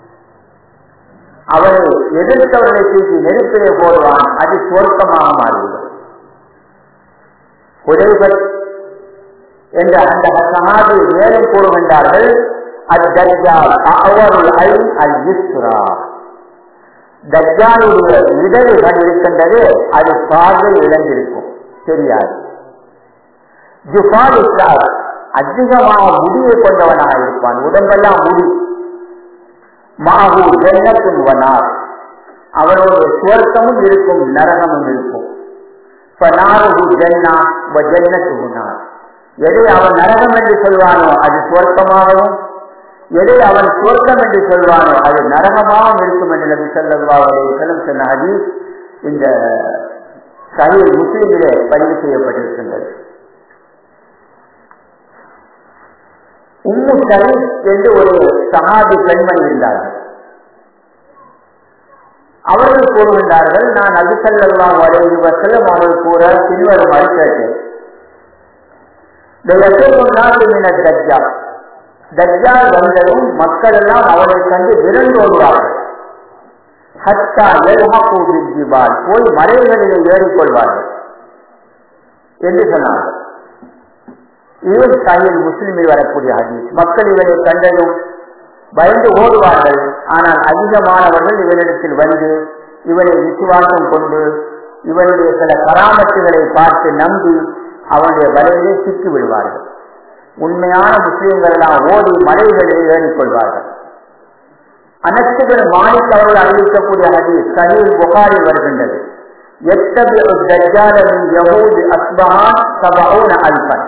அவனை எதிர்த்தவர்களை தூக்கி நெருப்பிலே போடுவான் அது சுவர்க்கமாக மாறிவிடும் உதவிகள் என்ற அந்த சமாதி மேலும் கூறுகின்றார்கள் தஜ்ஜாலுடைய இடதுகள் இருக்கின்றது அது பார்வை இழந்திருக்கும் தெரியாது ஜுஃபால் இஸ்லார் அதிகமாக முடிவை கொண்டவனாக இருப்பான் உடம்பெல்லாம் முடி மாகு ஜன்னத்தின் வனார் அவனுடைய சுவர்க்கமும் இருக்கும் நரகமும் இருக்கும் ஜன்னா ஜன்னத்து எதை அவன் நரகம் என்று சொல்வானோ அது சுவர்க்கமாகவும் எதை அவன் சுவர்க்கம் என்று சொல்வானோ அது நரகமாகவும் இருக்கும் என்று நபி சொல்லா செல்லும் சொன்ன ஹதீஸ் இந்த சஹீல் முஸ்லிமிலே பதிவு செய்யப்பட்டிருக்கின்றது உம்மு ஷரீப் என்று ஒரு சகாபி பெண்மணி இருந்தார்கள் அவர்கள் கூறுகின்றார்கள் நான் அபிசல்லாம் வரைந்து வசலம் அவர்கள் கூற பின்வருமாறு கேட்டேன் தஜ்ஜால் தஜ்ஜால் வந்ததும் மக்கள் எல்லாம் அவரை கண்டு விரண்டோடுவார்கள் ஹத்தா எல்ஹாபு ஜிபால் போய் மலைகளிலே ஏறிக்கொள்வார்கள் என்று சொன்னார்கள் இது சாயில் முஸ்லிமில் வரக்கூடிய ஹதீஸ் மக்கள் இவரை கண்டதும் பயந்து ஓடுவார்கள் ஆனால் அதிகமானவர்கள் இவரிடத்தில் வந்து இவனை விசுவாசம் கொண்டு இவனுடைய சில பராமத்துகளை பார்த்து நம்பி அவனுடைய வலையிலே சிக்கி விடுவார்கள் உண்மையான முஸ்லீம்கள் எல்லாம் ஓடி மலைகளில் ஏறிக்கொள்வார்கள் அனைத்துகள் மாலிக் அவர்கள் அறிவிக்கக்கூடிய ஹதீஸ் சஹீல் புகாரி வருகின்றது يتبع الدجال من يهود أصبحان سبعون ألفا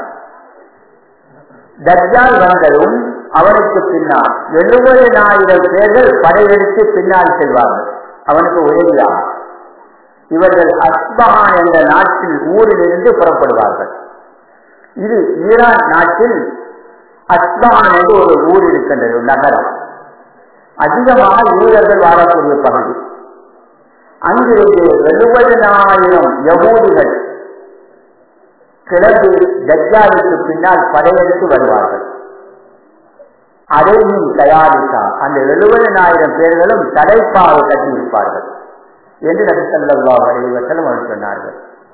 தஜ்ஜால் வந்ததும் அவனுக்கு பின்னால் எழுபதினாயிரம் பேர்கள் படையெடுத்து பின்னால் செல்வார்கள் அவனுக்கு உதவியாக இவர்கள் அஸ்பஹான் என்ற நாட்டில் ஊரிலிருந்து புறப்படுவார்கள் இது ஈரான் நாட்டில் அஸ்பஹான் என்று ஒரு ஊர் இருக்கின்றது நகரம் அதிகமாக யூதர்கள் வாழக்கூடிய பகுதி அங்கிருந்து எழுபதினாயிரம் யகூதிகள் கிளம்பி தஜ்ஜாலுக்கு பின்னால் படையெடுத்து வருவார்கள் அதையும் தயாரித்தா அந்த எழுபதினாயிரம் பேர்களும் தலைப்பாவை கட்டியிருப்பார்கள் என்று நபி சல்லா அலைவசலம் அவர் சொன்னார்கள்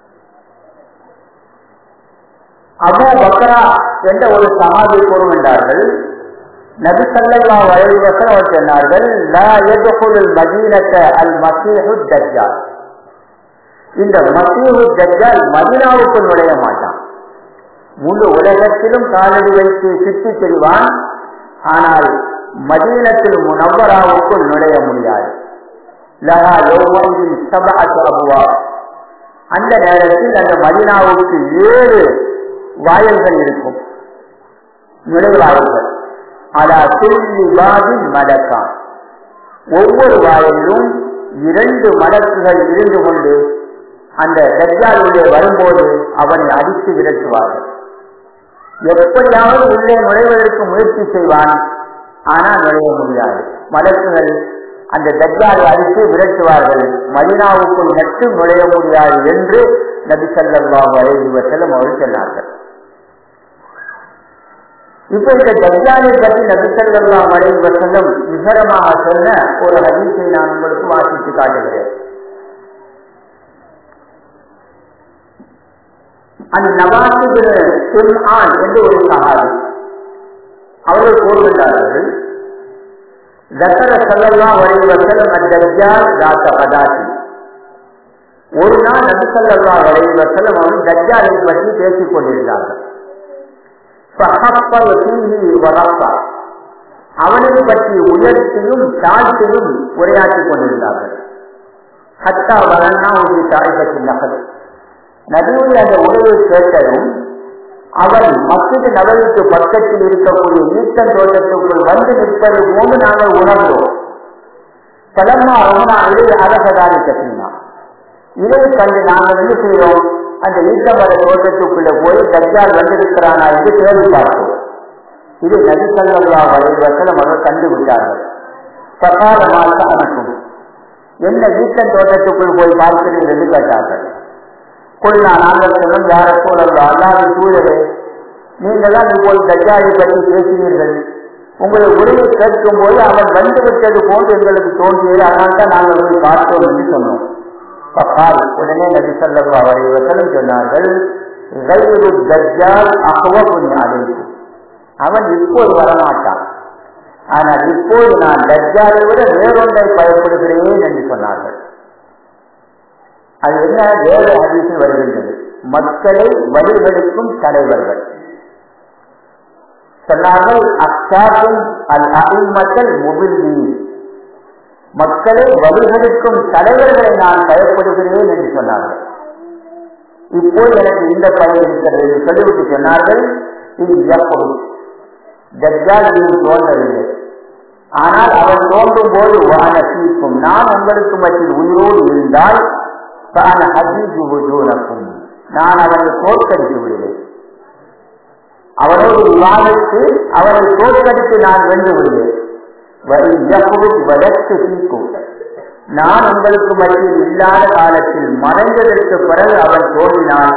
அபு பக்ரா என்ற ஒரு சமாதி கூறுகின்றார்கள் நபி சல்லா அலைவசலம் அவர் சொன்னார்கள் லா எதுகுல் மதீனத்த அல் மசீஹு தஜ்ஜால் இந்த மசீஹு தஜ்ஜால் மதினாவுக்குள் நுழைய மாட்டான் முழு உலகத்திலும் காலடி வைத்து சுற்றி செல்வான் ஆனால் மதீனத்தில் முனவராவுக்குள் நுழைய முடியாது லஹா யோகின் சபஅத்து அபுவா அந்த நேரத்தில் அந்த மதினாவுக்கு ஏழு வாயல்கள் இருக்கும் நுழைவாயில்கள் அலா துல்லி பாதின் மடக்கான் ஒவ்வொரு வாயிலும் இரண்டு மடக்குகள் இருந்து கொண்டு அந்த தஜ்ஜால் உள்ளே வரும்போது அவனை அடித்து விரட்டுவார்கள் எப்படியாவது உள்ளே நுழைவதற்கு முயற்சி செய்வான் ஆனால் நுழைய முடியாது மலக்குகள் அந்த தஜ்ஜாலை அடித்து விரட்டுவார்கள் மதினாவுக்குள் மட்டும் நுழைய முடியாது என்று நபி சல்லாஹு அலைஹி வசல்லம் அவர்கள் சொன்னார்கள் இப்ப இந்த தஜ்ஜாலை பற்றி நபி சல்லாஹு அலைஹி வசல்லம் விவரமாக சொன்ன ஒரு ஹதீஸை நான் உங்களுக்கு வாசித்து காட்டுகிறேன் அந்த நவாசிபின் சிம்ஆன் என்று ஒரு சகாதி அவர்கள் கூறுகின்றார்கள் ذكر صلى الله عليه وسلم الدجال ذات غداة ஒரு நாள் நபி ஸல்லல்லாஹு அலைஹி வஸல்லம் அவர்கள் தஜ்ஜாலை பற்றி பேசிக் கொண்டிருந்தார்கள் ஃபஹப்பல் ஃபீஹி வரஃபா அவனை பற்றி உயர்த்தியும் தாழ்த்தியும் உரையாற்றிக் கொண்டிருந்தார்கள் ஹத்தா வலன்னா ஒரு தாய்கத்தின் நகல் நபியுடைய அந்த உரையை கேட்டதும் அவன் மசித நபருக்கு பக்கத்தில் இருக்கக்கூடிய ஈட்டன் தோட்டத்துக்குள் வந்து நிற்பது போது நாங்கள் உணர்ந்தோம் பலம்மா ரமணா இதை அரசதாரி கட்டினா இதை கண்டு நாங்கள் என்ன செய்தோம் அந்த ஈட்டமர தோட்டத்துக்குள்ள போய் தஜ்ஜால் வந்திருக்கிறானா என்று கேள்வி பார்த்தோம் இது நபிசல்லா வலைவசலம் அவர்கள் கண்டுவிட்டார்கள் சகாலமாக அனுப்பும் என்ன ஈட்டன் தோட்டத்துக்குள் போய் பார்க்கிறீர்கள் என்று கேட்டார்கள் கொள்ளா நாங்கள் சொன்னோம் யார சூழல்லா அல்லாத சூழலே நீங்கள் தான் இப்போது தஜ்ஜாலை பற்றி பேசினீர்கள் உங்களை உரையை கேட்கும் போது அவன் வந்துவிட்டது போன்று எங்களுக்கு தோன்றியது அதனால் தான் நாங்கள் போய் பார்த்தோம் என்று சொன்னோம் பக்கால் உடனே நபி சொல்லா அவரை வசனம் சொன்னார்கள் தஜ்ஜால் அகவபுணி அழைப்பு அவன் இப்போது வரமாட்டான் ஆனால் இப்போது நான் தஜ்ஜாலை விட வேறொன்றை பயப்படுகிறேன் என்று சொன்னார்கள் அது என்ன வேறு அதிசயம் வருகின்றது மக்களை வழிவெடுக்கும் தலைவர்கள் சொன்னார்கள் அச்சாக்கும் அல் அகிமக்கள் முபில்லி மக்களை வழிவெடுக்கும் தலைவர்களை நான் பயப்படுகிறேன் என்று சொன்னார்கள் இப்போ எனக்கு இந்த பயம் இருக்கிறது என்று சொல்லிவிட்டு சொன்னார்கள் இது எப்போது தஜ்ஜால் தோன்றவில்லை ஆனால் அவன் தோன்றும் போது வான சீக்கும் நான் உங்களுக்கு மத்தியில் உயிரோடு இருந்தால் நான் அவனை தோற்கடித்து விடுவேன் அவனோடு விவாதித்து அவனை தோற்கடித்து நான் வென்று விடுவேன் வளர்த்து தீக்கும் நான் உங்களுக்கு மத்தியில் இல்லாத காலத்தில் மறைந்ததற்கு பிறகு அவன் தோன்றினான்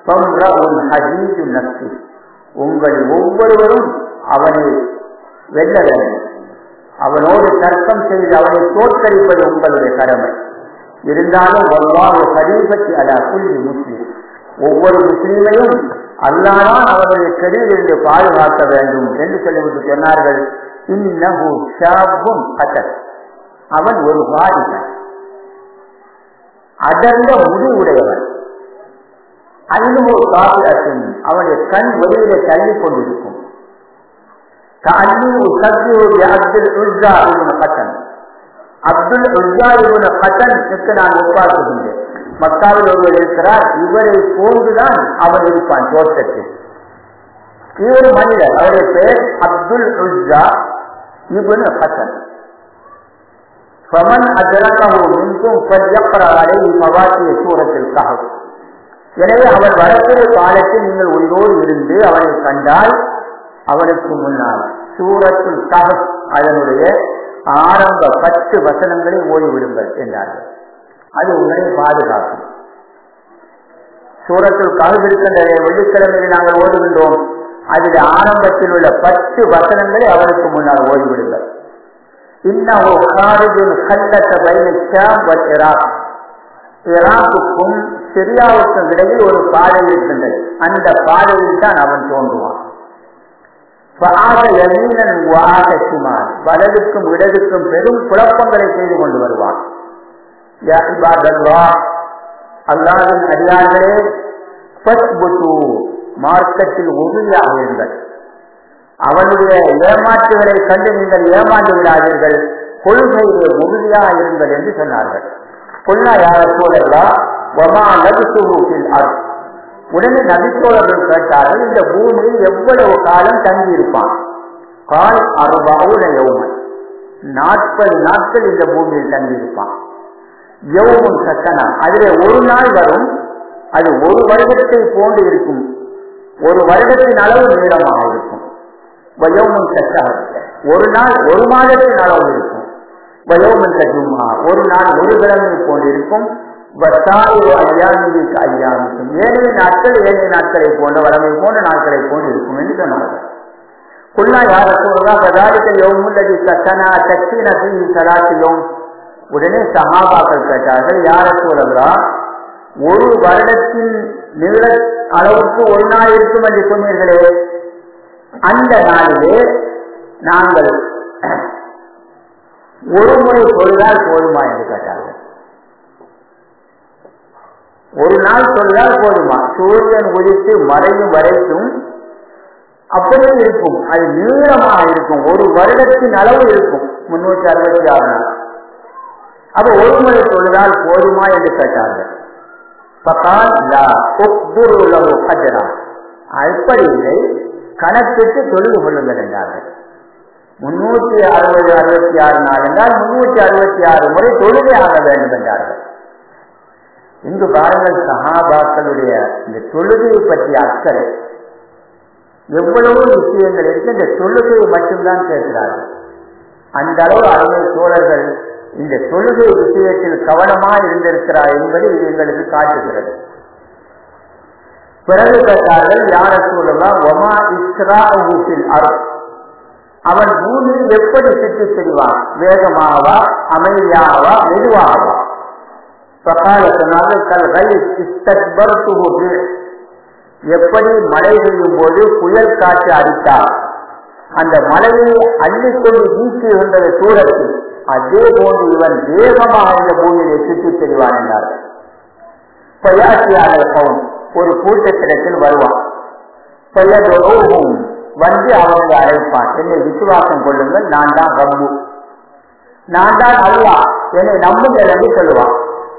உங்கள் ஒவ்வொருவரும் அவனை வெல்ல வேண்டும் அவனோடு தர்க்கம் செய்து அவனை தோற்கடிப்பது உங்களுடைய கடமை இருந்தாலும் அல்லாஹ் ஹரீபத்தி அலா குல்லி முஸ்லிம் ஒவ்வொரு முஸ்லீமையும் அல்லாதான் அவர்களுடைய கெடியிலிருந்து பாதுகாக்க வேண்டும் என்று சொல்லிவிட்டு சொன்னார்கள் இன்னஹு ஷாபும் அசர் அவன் ஒரு வாலிபன் அடர்ந்த முடிவுடையவன் அன்பு காப்பிரத்தின் அவனுடைய கண் வெளியில தள்ளி கொண்டிருக்கும் அப்துல் உஸ்ஸா இவன் கட்டன் அப்துல் உஸ்ஸா இவன் கட்டனுக்கு நான் ஒப்பாக்குகின்றேன் மக்காவில் ஒருவர் இருக்கிறார் இவரை போன்றுதான் அவர் இருப்பான் தோட்டத்தில் இவர் மனிதர் அவருடைய பெயர் அப்துல் உஸ்ஸா இவன் ஹசன் ஃபமன் அஜரகஹு மின்கும் ஃபல்யக்ரா அலைஹி மவாத்திய சூரத்தில் கஹஃப் எனவே அவர் வரக்கூடிய காலத்தில் நீங்கள் உயிரோடு இருந்து அவனை கண்டால் அவனுக்கு முன்னால் சூரத்தில் கஹஃப் அதனுடைய ஆரம்ப பத்து வசனங்களை ஓடிவிடுங்கள் என்றார்கள் அது உங்களை பாதுகாக்கும் சூரத்தில் கஹஃப் இருக்கின்ற வெள்ளிக்கிழமையில் நாங்கள் ஓடுகின்றோம் அதில் ஆரம்பத்தில் உள்ள பத்து வசனங்களை அவருக்கு முன்னால் ஓடிவிடுங்கள் இன்னஹு ஹாரிஜுன் ஹல்லத பைன ஷாம் வல் இராக் ஈராக்குக்கும் சிரியாவுக்கும் இடையில் ஒரு பாதை இருக்கின்றது அந்த பாதையில் தான் அவன் தோன்றுவான் வலதுக்கும் இடதுக்கும் பெரும் குழப்பங்களை செய்து கொண்டு வருவான் அல்லாவின் அடியார்களே மார்க்கத்தில் உறுதியாக இருங்கள் அவனுடைய ஏமாற்றுகளை கண்டு நீங்கள் ஏமாந்து விடாதீர்கள் கொள்கையிலே உறுதியாக இருங்கள் என்று சொன்னார்கள் கொல்லா யார சூழலா ஒமா நபிசுகில் அருள் உடனே நபித்தோழர்கள் கேட்டார்கள் இந்த பூமியில் எவ்வளவு காலம் தங்கி இருப்பான் கால் அறுபவுன யௌமன் நாற்பது நாட்கள் இந்த பூமியில் தங்கி இருப்பான் யௌமும் சக்கனம் அதிலே ஒரு நாள் வரும் அது ஒரு வருடத்தை போன்று இருக்கும் ஒரு வருடத்தின் அளவு நீளமாக இருக்கும் வயோமன் சக்கரம் ஒரு நாள் ஒரு மாதத்தின் அளவு இருக்கும் வயோமன் ஜும்மா ஒரு நாள் ஒரு கிழமை போன்றிருக்கும் ஐயாமிக்கும் ஏனைய நாட்கள் ஏனைய நாட்களை போன்ற வளமை போன்ற நாட்களை போன்று இருக்கும் என்று சொன்னார்கள் குல்லா யார சொல்றா பதாரிக்க யோமுல்லதி சத்தனா சக்தி நசி சலாத்தியோம் உடனே சகாபாக்கள் கேட்டார்கள் யார சொல்றா ஒரு வருடத்தின் நீள அளவுக்கு ஒரு நாள் இருக்கும் என்று சொன்னீர்களே அந்த நாளிலே நாங்கள் ஒரு முறை தொழுதால் போதுமா என்று கேட்டார்கள் ஒரு நாள் தொழுதால் போதுமா சூரியன் உதித்து மறையும் வரைக்கும் அப்படியே இருக்கும் அது நீளமாக இருக்கும் ஒரு வருடத்தின் அளவு இருக்கும் முன்னூற்றி அறுபத்தி ஆறு நாள் அப்ப ஒரு முறை தொழுதால் போதுமா என்று கேட்டார்கள் அப்படி இல்லை கணக்கிட்டு தொழுது கொள்ளுங்கள் என்றார்கள் முன்னூற்றி அறுபது அறுபத்தி ஆறு நாள் என்றால் முன்னூற்றி அறுபத்தி ஆறு முறை தொழுகை ஆக வேண்டும் என்றார்கள் இங்கு பாருங்கள் சகாபாக்களுடைய இந்த தொழுகையை பற்றிய அக்கறை எவ்வளவோ விஷயங்கள் இருக்கு இந்த தொழுகையை மட்டும்தான் பேசுகிறார்கள் அந்த அளவு அருமை தோழர்கள் இந்த தொழுகை விஷயத்தில் கவனமாக இருந்திருக்கிறார் என்பது இது எங்களுக்கு காட்டுகிறது பிறகு கேட்டார்கள் யார சூழலாம் ஒமா இஸ்ரா ஊசில் அருள் அவன் பூமியில் எப்படி சுற்றி செல்வான் வேகமாகவா அமைதியாகவா மெதுவாகவா பிரகால சொன்னார்கள் எப்படி மழை பெய்யும் போது புயல் காற்று அடித்தால் அந்த மலையை அள்ளிக்கொண்டு வீசுகின்ற சூழத்தில் அதே போன்று இவன் வேகமாக இந்த பூமியிலே சுற்றி செல்வான் என்றார்கள் பயாசியாளர் பவுன் ஒரு கூட்டத்திடத்தில் வருவான் வந்து அவனை அழைப்பான் என்னை விசுவாசம் கொள்ளுங்கள் நான் தான் ரப்பு நான் தான் அல்லா என்னை நம்புங்கள் என்று சொல்லுவான்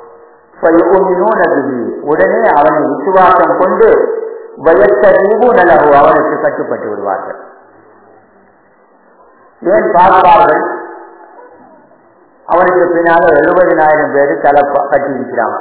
உடனே அவனை விசுவாசம் கொண்டு வயசறிவு நலவு அவனுக்கு கட்டுப்பட்டு விடுவார்கள் ஏன் பார்ப்பார்கள் அவனுக்கு பின்னால எழுபதினாயிரம் பேர் தலை கட்டி இருக்கிறான்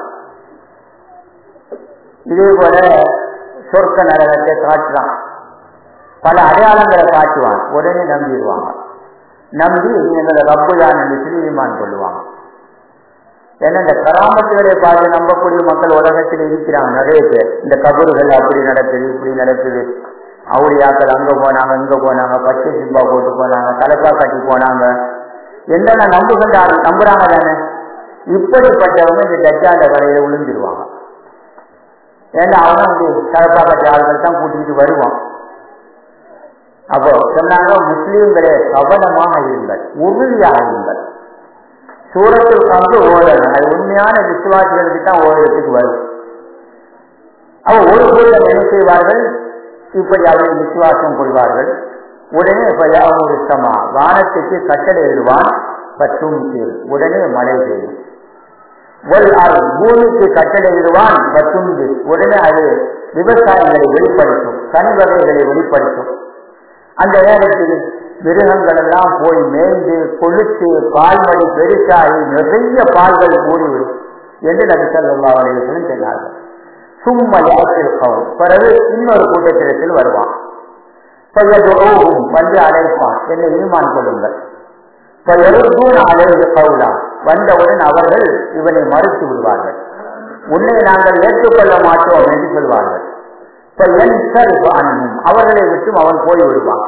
இதே போல சொர்க்க நரகத்தை காட்டுறான் பல அடையாளங்களை காட்டுவான் உடனே நம்பிடுவாங்க நம்பி எங்களை ரப்பு தான் என்று சிறுவிமான் கொள்ளுவாங்க ஏன்னா இந்த கராமத்துகளை பார்த்து நம்பக்கூடிய மக்கள் உலகத்தில் இருக்கிறாங்க நிறைய பேர் இந்த கபறுகள் அப்படி நடக்குது இப்படி நடக்குது அவுளியாக்கள் அங்க போனாங்க இங்க போனாங்க பச்சை சிம்பா போட்டு போனாங்க தலைப்பா கட்டி போனாங்க என்னென்ன நம்புகின்ற நம்புறாங்க தானே இப்படிப்பட்டவங்க இந்த தஜ்ஜாண்ட வரையில விழுந்துருவாங்க ஏன்னா அவன் வந்து தலைப்பா கட்டி ஆள்கள் தான் கூட்டிகிட்டு வருவான் அப்போ சொன்னாங்க முஸ்லீம்களே கவனமாக இருங்கள் உறுதியாக இருங்கள் சூரத்தில் கலந்து ஓடணும் அது உண்மையான விசுவாசிகளுக்கு தான் ஓடுறதுக்கு வரும் அவ ஒரு கூட்டம் என்ன செய்வார்கள் இப்படி அவரை விசுவாசம் கொள்வார்கள் உடனே ஒரு சமா வானத்துக்கு கட்டளை எழுவான் பற்றும் கீழ் உடனே மழை பெய்யும் பூமிக்கு கட்டளையிடுவான் பத்துண்டு உடனே அது விவசாயங்களை வெளிப்படுத்தும் கனி வகைகளை வெளிப்படுத்தும் அந்த நேரத்தில் மிருகங்கள் எல்லாம் போய் மேய்ந்து கொளுத்து பால்மடி பெருசாகி நிறைய பால்கள் கூடிவிடும் என்று நபி சொல்லா அலைவசம் சொன்னார்கள் சும்மா யாத்திருக்கவும் பிறகு இன்னொரு கூட்டத்திடத்தில் வருவான் பெயரோகும் வந்து அழைப்பான் என்னை ஈமான் கொள்ளுங்கள் பெயரும் அழைந்து கவுலா வந்தவுடன் அவர்கள் இவனை மறுத்து விடுவார்கள் உன்னை நாங்கள் ஏற்றுக்கொள்ள மாட்டோம் என்று சொல்வார்கள் அவர்களை விட்டும் அவன் போய் விடுவான்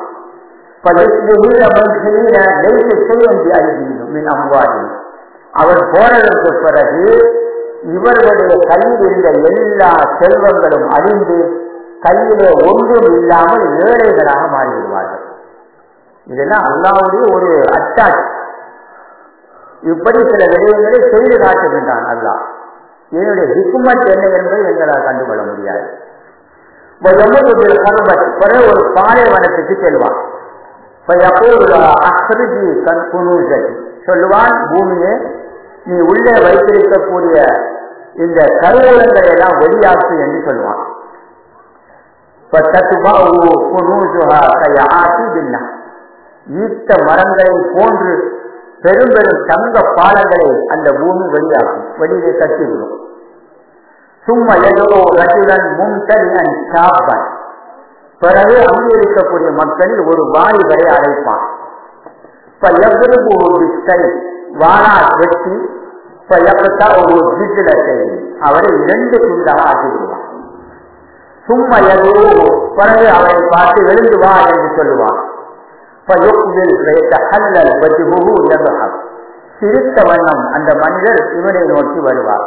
அவர் போனதற்கு பிறகு இவர்களுடைய கையில் இருந்த எல்லா செல்வங்களும் அழிந்து கையிலே ஒன்றும் இல்லாமல் ஏழைகளாக மாறிவிடுவார்கள் இதெல்லாம் அல்லாவுடைய ஒரு அட்டாச் இப்படி சில விடயங்களை செய்து காட்டுகின்றான் அல்லாஹ் என்னுடைய ஹிக்குமத் என்ன என்பதை எங்களால் கண்டுகொள்ள முடியாது பிறகு ஒரு பாலைவனத்துக்கு செல்வான் சொல்லுவான் பூமியே நீ உள்ளே வைத்திருக்கக்கூடிய இந்த கருவூலங்களை எல்லாம் வெளியாக்கு என்று சொல்லுவான் ஈட்ட மரங்களை போன்று பெரும் பெரும் தங்க பாலங்களை அந்த பூமி வெளியாகும் வெளியிலே கட்டிவிடும் சும்மா ஏதோ ரஜுடன் முன்தலியன் சாப்பன் பிறகு அங்கே இருக்கக்கூடிய மக்களில் ஒரு வாலிபரை அழைப்பான் இப்ப எவ்வளவு ஒரு கை வாழா வெட்டி இப்ப எப்பத்தா ஒரு ஜிஜில செய்தி அவரை இரண்டு துண்டாக ஆக்கிவிடுவான் சும்மா ஏதோ பிறகு அவரை பார்த்து எழுந்து வா என்று சொல்லுவான் சிரித்த வண்ணம் அந்த மனிதர் இவனை நோக்கி வருவார்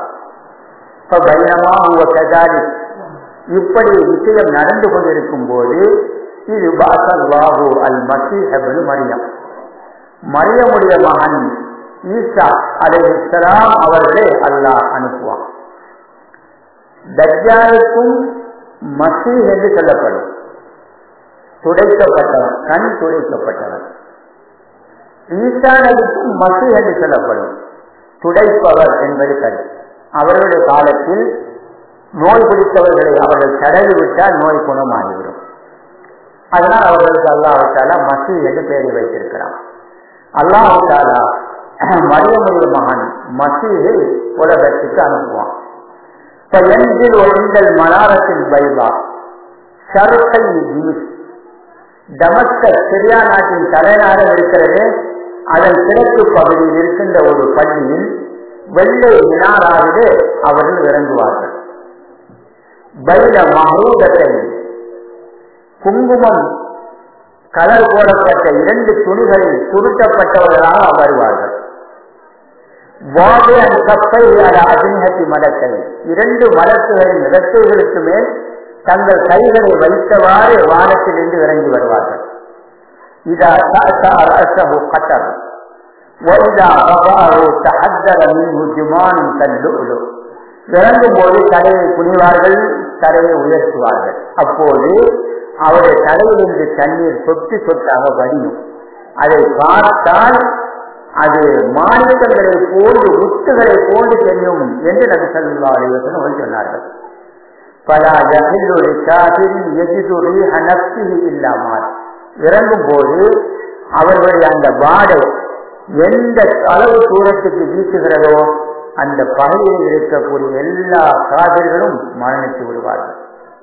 இப்படி விஷயம் நடந்து கொண்டிருக்கும் போது இது பாசல்வாஹு அல் மசீஹபனு மரியம் மரியமுடைய மகன் ஈசா அலை இஸ்லாம் அவர்களே அல்லாஹ் அனுப்புவான் தஜ்ஜாலுக்கும் மசீஹ் என்று சொல்லப்படும் துடைக்கப்பட்டவன் கண் துடைக்கப்பட்டவன் ஈசா நபிக்கும் மசு என்று சொல்லப்படும் துடைப்பவர் என்பது கருத்து அவர்களுடைய காலத்தில் நோய் பிடித்தவர்களை அவர்கள் தடவி விட்டால் நோய் குணமாகிவிடும் அதனால் அவர்களுக்கு அல்லாஹாலா மசு என்று பெயர் வைத்திருக்கிறான் அல்லாஹாலா மரியமுடைய மகன் மசீகை உலகத்துக்கு அனுப்புவான் இப்ப எஞ்சில் ஒழிந்தல் மனாரத்தின் பைபா சருக்கை டமஸ்க சிரியா நாட்டின் தலைநகரம் இருக்கிறது அதன் கிழக்கு பகுதியில் இருக்கின்ற ஒரு பள்ளியில் வெள்ளை மினாராவிலே அவர்கள் இறங்குவார்கள் பைல மகூதத்தை குங்குமம் கலர் போடப்பட்ட இரண்டு துணிகளில் சுருட்டப்பட்டவர்களாக வருவார்கள் வாது அந்த கப்பை அஜின்ஹத்தி மலத்தை இரண்டு மலக்குகளின் இறக்கைகளுக்கு மேல் தங்கள் கைகளை வைத்தவாறு வானத்திலிருந்து இறங்கி வருவார்கள் இதா அரசு கட்டர் இறங்கும் போது தலையை குனிவார்கள் தலையை உயர்த்துவார்கள் அப்போது அவருடைய தலையிலிருந்து தண்ணீர் சொட்டு சொட்டாக வடியும் அதை பார்த்தால் அது மாநிலங்களை போன்று முத்துகளை போன்று தெரியும் என்று நபி சல்லா அலிவசன் சொன்னார்கள் பலா ஜஹிலுடைய காதில் எதிதுரி ஹனப்சி இல்லாமல் இறங்கும் போது அவர்களுடைய அந்த வாடை எந்த அளவு தூரத்துக்கு வீசுகிறதோ அந்த பகுதியில் இருக்கக்கூடிய எல்லா காதல்களும் மரணித்து விடுவார்கள்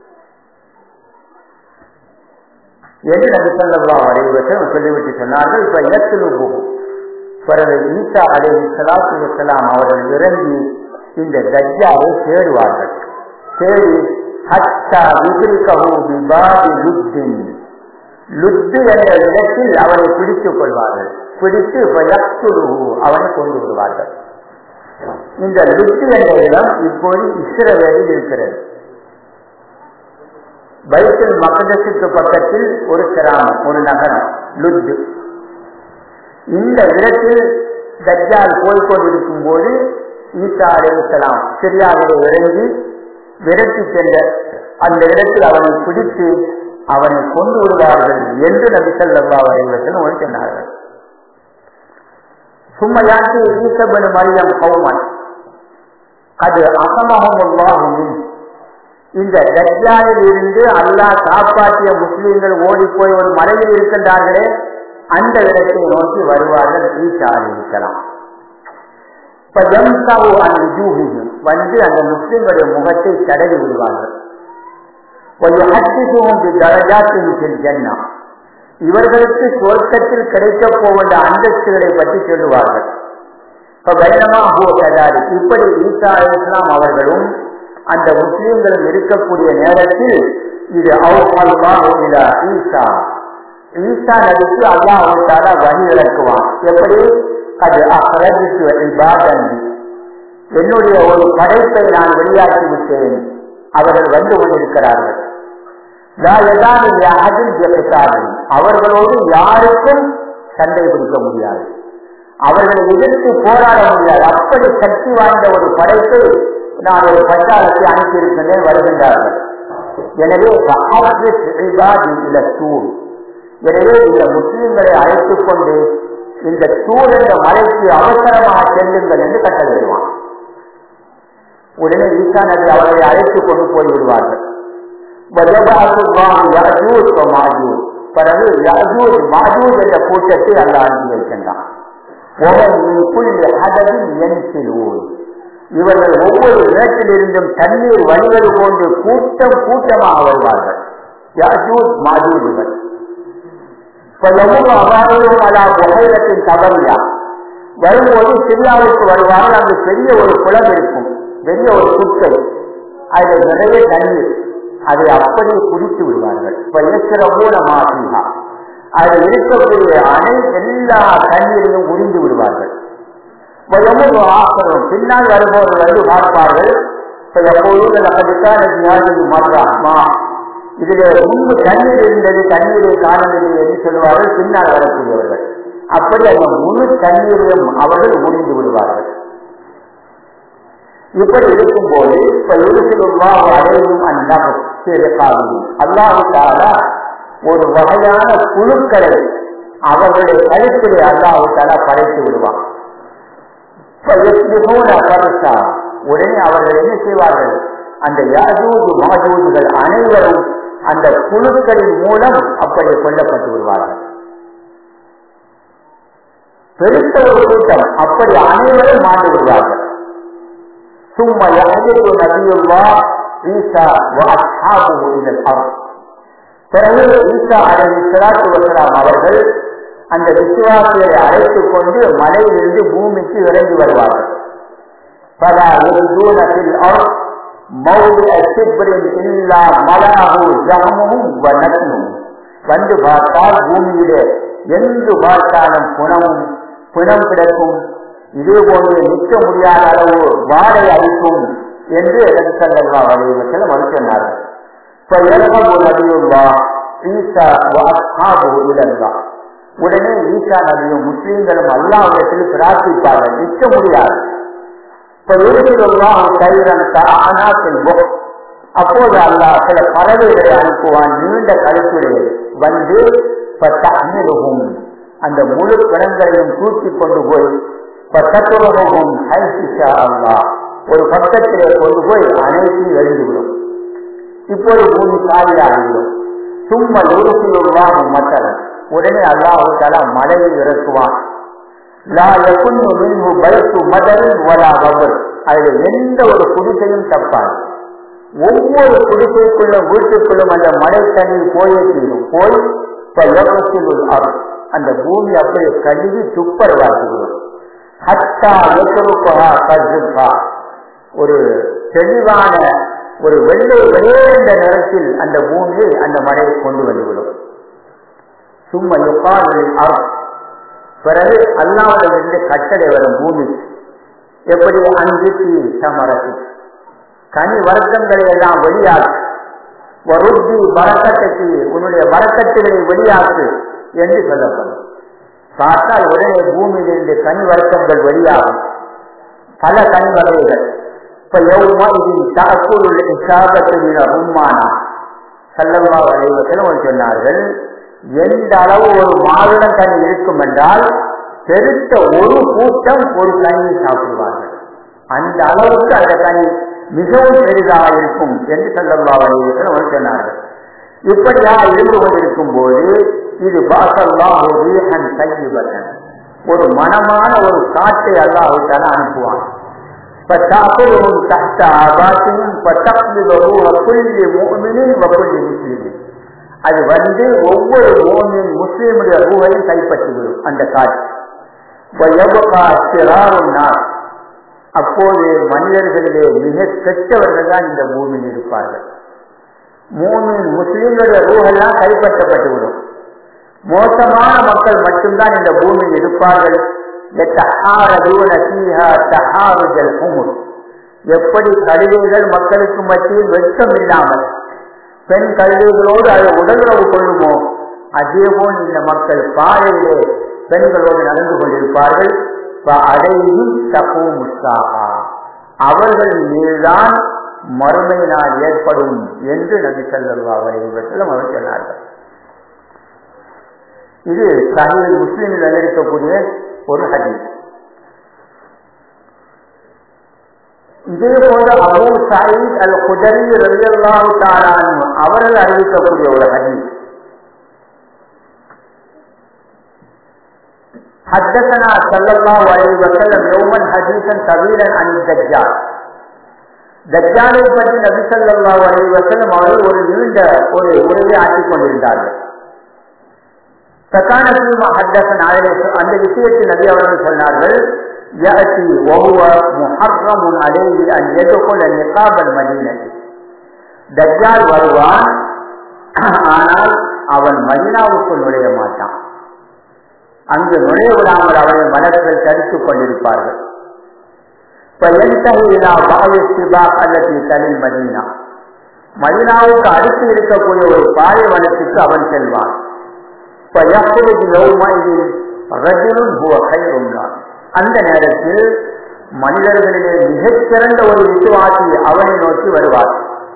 என்று நபி சொல்லா அடைவசம் சொல்லிவிட்டு சொன்னார்கள் இப்ப இடத்திலும் போகும் பிறகு ஈசா அலை சலாத்து வசலாம் அவர்கள் இறங்கி இந்த தஜ்ஜாவை தேடுவார்கள் தேடி ஹத்தா விதிரிகஹு பிபாபி லுத்தின் லுத்து என்ற இடத்தில் அவனை பிடித்துக் கொள்வார்கள் பிடித்து அவனை கொண்டு விடுவார்கள் இந்த லுத்து என்ற இடம் இப்போது இஸ்ரவேலில் இருக்கிறது பைத்தல் மக்களுக்கு பக்கத்தில் ஒரு கிராமம் ஒரு நகரம் லுத்து இந்த இடத்தில் தஜ்ஜால் போய்கொண்டிருக்கும் போது ஈசா அலைசலாம் சிரியாவிலே இறங்கி விரட்டி சென்ற அந்த இடத்தில் அவனை பிடித்து அவனை கொண்டு விடுவார்கள் என்று நபிசல்லா அலைவசன் ஒரு சொன்னார்கள் சும்மையாட்டு ஈசபனு மரியம் கௌமன் அது அசமகமுல்லாகும் இந்த தஜ்ஜாலில் இருந்து அல்லாஹ் காப்பாற்றிய முஸ்லீம்கள் ஓடி போய் ஒரு மலையில் இருக்கின்றார்களே அந்த இடத்தை நோக்கி வருவார்கள் ஈசா இருக்கலாம் வந்து அந்த முஸ்லிம்களுடைய முகத்தை தடவி விடுவார்கள் இவர்களுக்கு சொர்க்கத்தில் கிடைக்கப் போகின்ற அந்தஸ்துகளை பற்றி சொல்லுவார்கள் இப்படி ஈசா இஸ்லாம் அவர்களும் அந்த முஸ்லீம்களும் இருக்கக்கூடிய நேரத்தில் இது ஈசா ஈசா நபிக்கு அல்லாஹால வழி இறக்குவான் எப்படி அது அகலஜித்து இபாதந்தி என்னுடைய ஒரு படைப்பை நான் வெளியாக்கி விட்டேன் அவர்கள் வந்து கொண்டிருக்கிறார்கள் அவர்களோடு யாருக்கும் சண்டை பிடிக்க முடியாது அவர்களை எதிர்த்து போராட முடியாது அப்படி சக்தி வாய்ந்த ஒரு படைப்பை நான் ஒரு பட்டாளத்தை அனுப்பியிருக்கின்றேன் வருகின்றார்கள் எனவே எனவே இந்த முஸ்லிம்களை அழைத்துக் கொண்டு இந்த தூர் என்ற மலைக்கு அவசரமாக செல்லுங்கள் என்று கட்டளையிடுவான் உடனே ஈசா நபி அவர்களை அழைத்துக் கொண்டு போய் விடுவார்கள் பிறகு யாஜூர் மாஜூர் என்ற கூட்டத்தை அல்ல அனுப்பி வைக்கின்றான் இவர்கள் ஒவ்வொரு இடத்திலிருந்தும் தண்ணீர் வழிவது போன்று கூட்டம் கூட்டமாக வருவார்கள் யாஜூர் மாஜூர்கள் புகையிலத்தின் தவறியா வரும்போது சிரியாவுக்கு வருவார்கள் அங்கு பெரிய ஒரு குளம் இருக்கும் பெரிய ஒரு குட்டை அதில் நிறைய தண்ணீர் அதை அப்படியே குடித்து விடுவார்கள் இப்ப இருக்கிற மாசிகா அதில் இருக்கக்கூடிய அணை எல்லா தண்ணீரையும் உறிந்து விடுவார்கள் ஆசிரம் பின்னால் வருபவர்கள் வந்து பார்ப்பார்கள் இப்ப எப்போதும் நமக்கு மாற்றா இதுல முன்பு தண்ணீர் இருந்தது தண்ணீரை காணவில்லை என்று சொல்லுவார்கள் பின்னால் வரக்கூடியவர்கள் அப்படி அந்த முழு தண்ணீரையும் அவர்கள் முடிந்து விடுவார்கள் இப்படி இருக்கும் போது இப்ப இருக்கிறவா அடையும் அந்நபர் அல்லாஹால ஒரு வகையான குழுக்களை அவர்களுடைய கருத்திலே அல்லாஹால படைத்து விடுவான் உடனே அவர்கள் என்ன செய்வார்கள் அந்த யாஜூது மாஜூதுகள் அனைவரும் அந்த குழுக்களின் மூலம் அப்படி கொல்லப்பட்டு விடுவார்கள் பெருத்த ஒரு கூட்டம் அப்படி அனைவரும் மாண்டு விடுவார்கள் சும்மா யஹ்திரு நபியுல்லா ஈசா வஅஸ்ஹாபுஹு இலல் அர்த் பிறகு ஈசா அலைஹிஸ்ஸலாத்து வஸலாம் அவர்கள் அந்த விசுவாசிகளை அழைத்துக் கொண்டு மலையிலிருந்து பூமிக்கு இறங்கி வருவார்கள் பல யுதூனத்தில் அர்த் மௌலிய சிப்ரின் இல்லா மலாஹு ஜஹமும் வனத்தும் வந்து பார்த்தால் பூமியிலே எங்கு பார்த்தாலும் புனமும் பிணம் கிடக்கும் இதே போன்று நிற்க முடியாத அளவு வாடை அளிக்கும் என்று நபிசல்லா வலியுறுத்தல் மறு சொன்னார்கள் இப்ப இறக்கம் நபியுல்லா ஈசா இலங்கா உடனே ஈசா நபியும் முஸ்லீம்களும் அல்லாவிடத்தில் பிரார்த்திப்பார்கள் நிற்க முடியாது இப்ப இருக்கிறவா கைரன் ஆனா செல்வோம் அப்போது அல்லாஹ் சில பறவைகளை அனுப்புவான் நீண்ட கழுத்துடைய வந்து பத்தமிழகும் அந்த முழு பிணங்களையும் தூக்கி கொண்டு போய் பத்தத்துறவும் அல்லா ஒரு பக்கத்திலே கொண்டு போய் அனைத்தையும் எழுந்துவிடும் இப்போது பூமி காலியாகிவிடும் சும்மா யோசியுள்ளான் மற்றவன் உடனே அல்லாஹால மலையை இறக்குவான் லா எக்குன்னு மின்பு பைத்து மதரின் வலா வவர் அதுல எந்த ஒரு குடிசையும் தப்பாது ஒவ்வொரு குடிசைக்குள்ளும் வீட்டுக்குள்ளும் அந்த மழை தண்ணீர் போயே தீரும் போய் அருள் அந்த பூமி அப்படியே கழுவி துப்பரவாக்குகிறோம் ஹத்தா எக்கருப்பா கஜுப்பா ஒரு தெளிவான ஒரு வெள்ளை வெளியேந்த நிறத்தில் அந்த பூமியை அந்த மழையை கொண்டு வந்துவிடும் சும்மா எப்பாடுகளில் அருள் பிறகு அல்லாவிடமிருந்து கட்டளை வரும் பூமி எப்படி அங்கு தீ சமரசி கனி வர்க்கங்களை எல்லாம் வெளியாக்கு வருத்தி வரக்கட்டுக்கு உன்னுடைய வரக்கட்டுகளை வெளியாக்கு என்று சொல்லப்படும் பார்த்தால் உடனே பூமியிலிருந்து கனி வர்க்கங்கள் வெளியாகும் பல கனி வகைகள் இப்ப எவ்வளோ இது தகக்குள் இசாபத்தில் உண்மானா செல்லம்மா வரைவத்தில் சொன்னார்கள் எந்த அளவு ஒரு மாதுளம் கனி இருக்கும் என்றால் பெருத்த ஒரு கூட்டம் ஒரு கனியை சாப்பிடுவார்கள் அந்த அளவுக்கு அந்த கனி மிகவும் பெரிதாக இருக்கும் என்று சொல்லல்லா வலியுறுத்தல் சொன்னார்கள் இப்படியாக இருந்து கொண்டிருக்கும் போது இது பாசல்லா ஒரு தையுபத்தன் ஒரு மனமான ஒரு காற்றை அல்லாஹால அனுப்புவான் فتأخذهم تحت عباتهم فتقبض روح كل مؤمن وكل مسلم அது வந்து ஒவ்வொரு மோமின் முஸ்லீமுடைய ரூகையும் கைப்பற்றிவிடும் அந்த காட்சி நாள் அப்போது மனிதர்களிலே மிக கெட்டவர்கள் தான் இந்த பூமியில் இருப்பார்கள் மூமின் முஸ்லீம்களுடைய ரூஹெல்லாம் கைப்பற்றப்பட்டுவிடும் மோசமான மக்கள் மட்டும்தான் இந்த பூமியில் இருப்பார்கள் எப்படி கழுதைகள் மக்களுக்கு மத்தியில் வெட்கம் இல்லாமல் பெண் கழுதைகளோடு அதை உடலுறவு கொள்ளுமோ அதே போல் இந்த மக்கள் பாதையிலே பெண்களோடு நடந்து கொண்டிருப்பார்கள் அடையும் தப்பு முஸ்தாகா அவர்கள் மீதுதான் மறுமை நாள் ஏற்படும் என்று நபி சல்லா அவர்கள் அவர் சொன்னார்கள் இது சஹீல் முஸ்லீமில் இருக்கக்கூடிய ஒரு ஹதீஸ் இதே போல அபு சாயித் அல் குதரி ரலியல்லாஹு தஆலா அவர்கள் அறிவிக்கக்கூடிய ஒரு ஹதீஸ் حدثنا صلى الله عليه وسلم يوما حديثا طويلا عن الدجال தஜ்ஜாலை பற்றி நபி ஸல்லல்லாஹு அலைஹி வஸல்லம் அவர்கள் ஒரு நீண்ட ஒரு உரையை ஆற்றிக் கொண்டிருந்தார்கள் فكان فيما حدثنا عليه அந்த விஷயத்தில் நபி அவர்கள் சொன்னார்கள் يأتي وهو محرم عليه أن يدخل نقاب المدينة தஜ்ஜால் வருவான் ஆனால் அவன் மதினாவுக்குள் நுழைய மாட்டான் அங்கு நுழைய விடாமல் அவரை மலர்கள் தடுத்துக் கொண்டிருப்பார்கள் மதீனா மதினாவுக்கு அடுத்து இருக்கக்கூடிய ஒரு பாலைவனத்துக்கு அவன் செல்வான் அந்த நேரத்தில் மனிதர்களிலே மிகச்சிறந்த ஒரு விசுவாசி அவனை நோக்கி வருவார்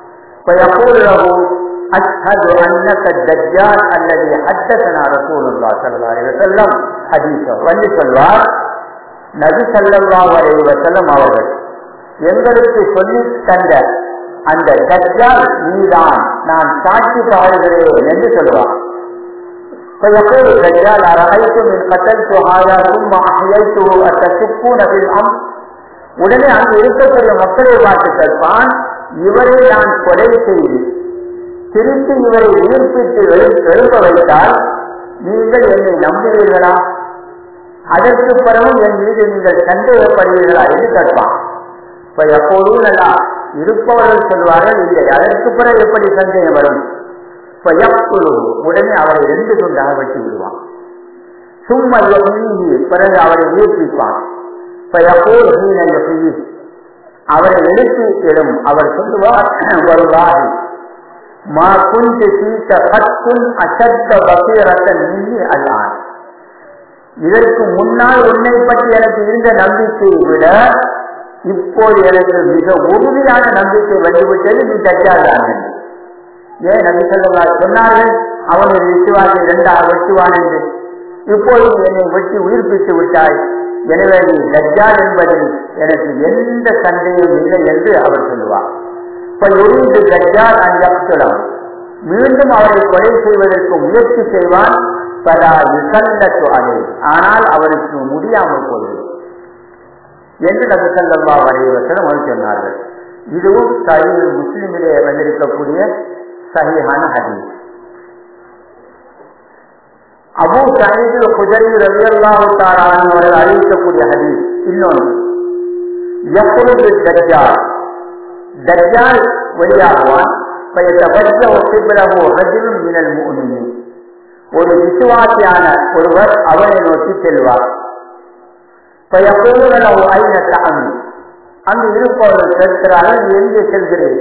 أشهد أنك الدجال الذي حدثنا رسول الله صلى الله عليه وسلم حديثه வந்து சொல்வார் நபி சல்லல்லாஹு அலைஹி வஸல்லம் அவர்கள் எங்களுக்கு சொல்லி தந்த அந்த தஜ்ஜால் நீதான் நான் சாட்சி பாடுகிறேன் என்று சொல்வார் فيقول الدجال أرأيتم إن قتلت هذا ثم أحييته أتشكون في الأمر உடனே அங்கு இருக்கக்கூடிய மக்களை பார்த்து கேட்பான் இவரை நான் கொலை செய்து திருப்பி இவரை உயிர்ப்பித்து எழுப்ப வைத்தால் நீங்கள் என்னை நம்புவீர்களா அதற்கு பிறகும் என் மீது நீங்கள் சந்தேகப்படுவீர்களா என்று கேட்பான் இப்ப எப்போதும் நல்லா இருப்பவர்கள் சொல்வார்கள் இல்லை அதற்கு பிறகு எப்படி சந்தேகம் வரும் இப்ப எப்புழு உடனே அவரை ரெண்டு துண்டாக வெட்டி விடுவான் சும்மா பிறகு அவரை உயிர்ப்பிப்பான் இப்ப எப்போது அவரை எழுப்பி எழும் அவர் சொல்லுவார் வருவார் மா குஞ்சு சீத்த கத்துன் அசத்த பசீரத்தன் மின்னி அல்லான் இதற்கு முன்னால் உன்னை பற்றி எனக்கு இருந்த நம்பிக்கையை விட இப்போது எனக்கு மிக உறுதியான நம்பிக்கை வந்துவிட்டது நீ தஜ்ஜால்தான் ஏன் நபி சொல்லா சொன்னார்கள் அவனுடைய விசுவாசி இரண்டாக வெட்டுவான் என்று இப்போது என்னை வெட்டி உயிர்ப்பித்து விட்டாய் எனவே நீ தஜ்ஜால் என்பதில் எனக்கு எந்த சந்தேகம் இல்லை என்று அவர் சொல்லுவார் இப்ப தஜ்ஜால் அஞ்சலம் மீண்டும் அவரை கொலை செய்வதற்கு முயற்சி செய்வான் பல விசல்லத்து அலை ஆனால் அவருக்கு முடியாமல் போகிறது என்று நபி சல்லா வரைவசனம் அவர் சொன்னார்கள் இதுவும் சஹி முஸ்லிமிலே வந்திருக்கக்கூடிய சஹிஹான ஹதீஸ் அபு சஹீது குஜரி ரவியல்லாஹு தாரான் அவர்கள் அறிவிக்கக்கூடிய ஹதீஸ் இன்னொன்று எப்பொழுது தஜ்ஜால் தஜ்ஜால் வெளியாகுவான் ஒரு விசுவாசியான ஒருவர் அவனை நோக்கி செல்வார் அங்கு இருப்பவர்கள் கேட்கிறார்கள் எங்கே செல்கிறேன்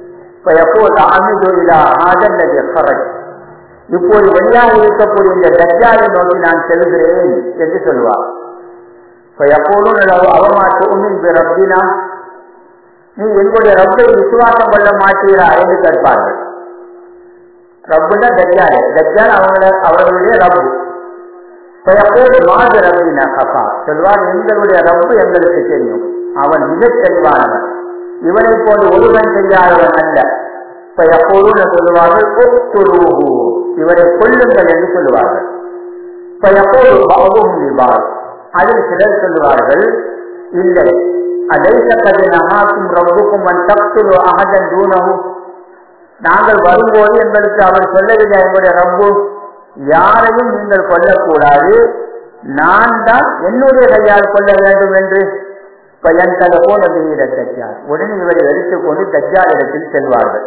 இப்போது வெளியாக இருக்கக்கூடிய இந்த தஜ்ஜாலை நோக்கி நான் செல்கிறேன் என்று சொல்லுவார் எப்போதும் அவமாட்டு உண்மின் ரப்பினா நீ எங்களுடைய ரப்பை விசுவாசம் கொள்ள மாட்டீரா என்று கேட்பார்கள் ரப்புனா தஜ்ஜால் தஜ்ஜால் அவங்கள அவர்களுடைய ரப்பு மாது ரப்பின கபா சொல்வார் எங்களுடைய ரப்பு எங்களுக்கு தெரியும் அவன் மிகத் தெளிவானவன் இவனை போல் ஒருவன் செய்யாதவன் அல்ல இப்ப எப்போதும் சொல்லுவார்கள் ஒத்துருகு இவரை கொள்ளுங்கள் என்று சொல்லுவார்கள் இப்ப எப்போது பாவம் விவார் அதில் சிலர் சொல்லுவார்கள் இல்லை அலைச கதை நகாக்கும் ரப்புக்கும் அன் தப்துரு அகதன் தூணவும் நாங்கள் வரும்போது எங்களுக்கு அவர் சொல்லவில்லை எங்களுடைய ரப்பு யாரையும் நீங்கள் கொல்லக்கூடாது நான் தான் என்னுடைய கையால் கொள்ள வேண்டும் என்று பயன் தலை போல வீர தஜ்ஜால் உடனே இவரை எடுத்துக்கொண்டு தஜ்ஜால் இடத்தில் செல்வார்கள்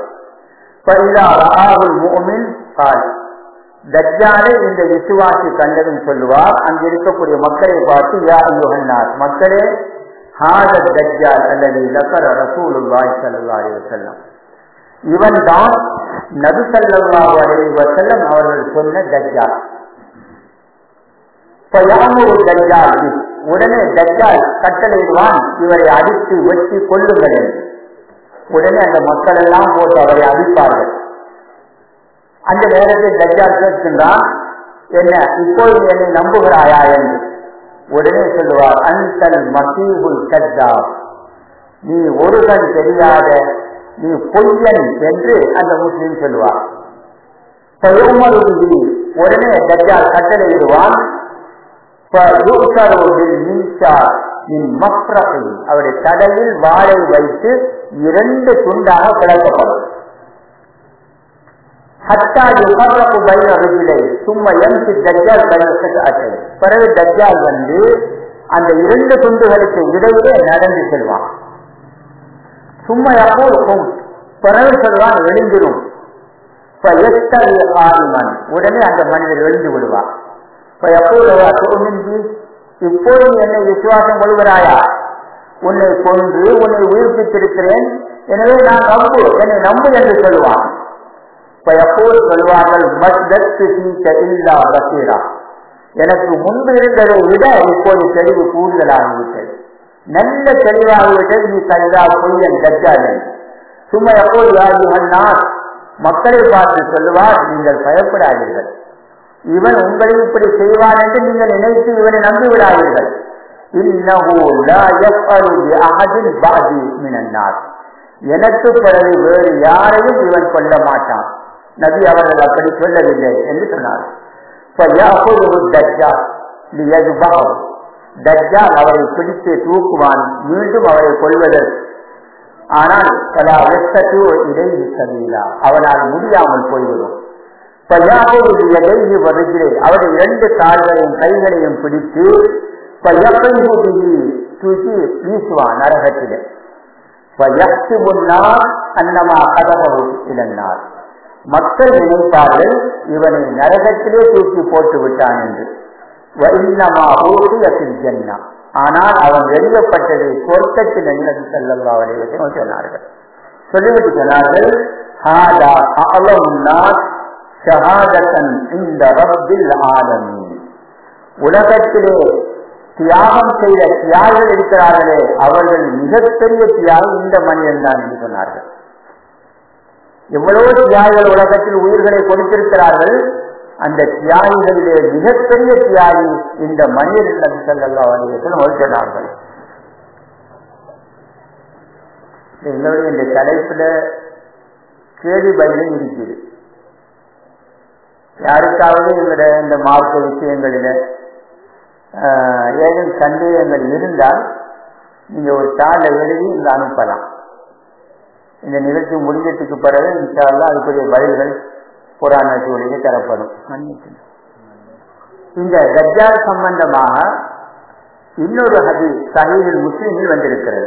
தஜ்ஜாலை இந்த விசுவாசி கண்டதும் சொல்லுவார் அங்கு இருக்கக்கூடிய மக்களை பார்த்து யா யுகன்னார் மக்களே ஹாத தஜ்ஜால் அல்லது லக்கர ரசூலுல்லாஹி ஸல்லல்லாஹு அலைஹி வஸல்லம் இவன் தான் நபி ஸல்லல்லாஹு அலைஹி வஸல்லம் அவர்கள் சொன்ன தஜ்ஜால் ஃபயாமுரு தஜ்ஜால் உடனே தஜ்ஜால் கட்டளையிடுவான் இவரை அடித்து வெட்டி கொள்ளுங்கள் என்று உடனே அந்த மக்கள் எல்லாம் போட்டு அவரை அடிப்பார்கள் அந்த நேரத்தில் தஜ்ஜால் கேட்கின்றான் என்ன இப்போது என்னை நம்புகிறாயா என்று உடனே சொல்லுவார் அன்சல் மசீகுல் கஜா நீ ஒருவன் தெரியாத நீ பொய்யன் என்று அந்த முஸ்லீம் சொல்லுவார் உடனே தஜ்ஜால் கட்டளையிடுவான் அவருடைய தடையில் வாழை வைத்து இரண்டு துண்டாக கிளப்பப்படும் பிறகு தஜ்ஜால் வந்து அந்த இரண்டு துண்டுகளுக்கு இடையிலே நடந்து செல்வான் சும்மா எப்போ இருக்கும் பிறகு சொல்வான் எழுந்திரும் உடனே அந்த மனிதர் எழுந்து விடுவார் இப்போது என்னை விசுவாசம் கொள்கிறாயா உன்னை கொன்று உன்னை உயிர்ப்பித்திருக்கிறேன் எனவே நான் நம்பு என்னை நம்பு என்று சொல்லுவான் எப்போது சொல்வார்கள் இல்லா பசீரா எனக்கு முன்பு இருந்ததை விட இப்போது தெளிவு கூடுதலாகிவிட்டது நல்ல தெளிவாகிவிட்டது நீ கல்லா பொய்யன் கஜாதன் சும்மா எப்போது யாருன்னா மக்களை பார்த்து சொல்லுவார் நீங்கள் பயப்படாதீர்கள் இவன் உங்களை இப்படி செய்வான் என்று நீங்கள் நினைத்து இவனை நம்பி விடாதீர்கள் எனக்கு பிறகு வேறு யாரையும் இவன் கொள்ள மாட்டான் நபி அவர்கள் அப்படி சொல்லவில்லை என்று சொன்னார் தஜ்ஜால் அவரை பிடித்து தூக்குவான் மீண்டும் அவரை கொள்வதற்கு ஆனால் பல வெட்டத்தோ இடை சபீலா அவனால் முடியாமல் போய்விடும் வருகிறேன் அவருடைய இரண்டு கால்களையும் கைகளையும் பிடித்து தூக்கி வீசுவான் நரகத்திலே முன்னால் அன்னமா கதவகு இழந்தார் மக்கள் நினைப்பார்கள் இவனை நரகத்திலே தூக்கி போட்டு விட்டான் என்று ஜன்னா ஆனால் அவன் வெளியப்பட்டது சொர்க்கத்தில் என்ன செல்லல்லா வரைவதை சொன்னார்கள் சொல்லிவிட்டு சொன்னார்கள் இந்த ரப்பில் ஆலமீன் உலகத்திலே தியாகம் செய்த தியாகிகள் இருக்கிறார்களே அவர்கள் மிகப்பெரிய தியாகம் இந்த மனிதன் தான் என்று சொன்னார்கள் எவ்வளவு தியாகிகள் உலகத்தில் உயிர்களை கொடுத்திருக்கிறார்கள் அந்த தியாகிகளிலே மிகப்பெரிய தியாகி இந்த மனிதன் நபி ஸல்லல்லாஹு அலைஹி வஸல்லம் சொன்னார்கள் எங்களுடைய இந்த தலைப்புல கேள்வி பதிலும் இருக்குது யாருக்காவது எங்களுடைய இந்த மார்க்க விஷயங்களில ஏதும் சந்தேகங்கள் இருந்தால் நீங்க ஒரு தாளை எழுதி இங்க அனுப்பலாம் இந்த நிகழ்ச்சி முடிஞ்சதுக்கு பிறகு இன்ஷால்லா அதுக்குரிய பதில்கள் புராணத்திலேயே தரப்படும் இந்த கஜால் சம்பந்தமாக இன்னொரு ஹதி சஹீதில் முஸ்லீமில் வந்திருக்கிறது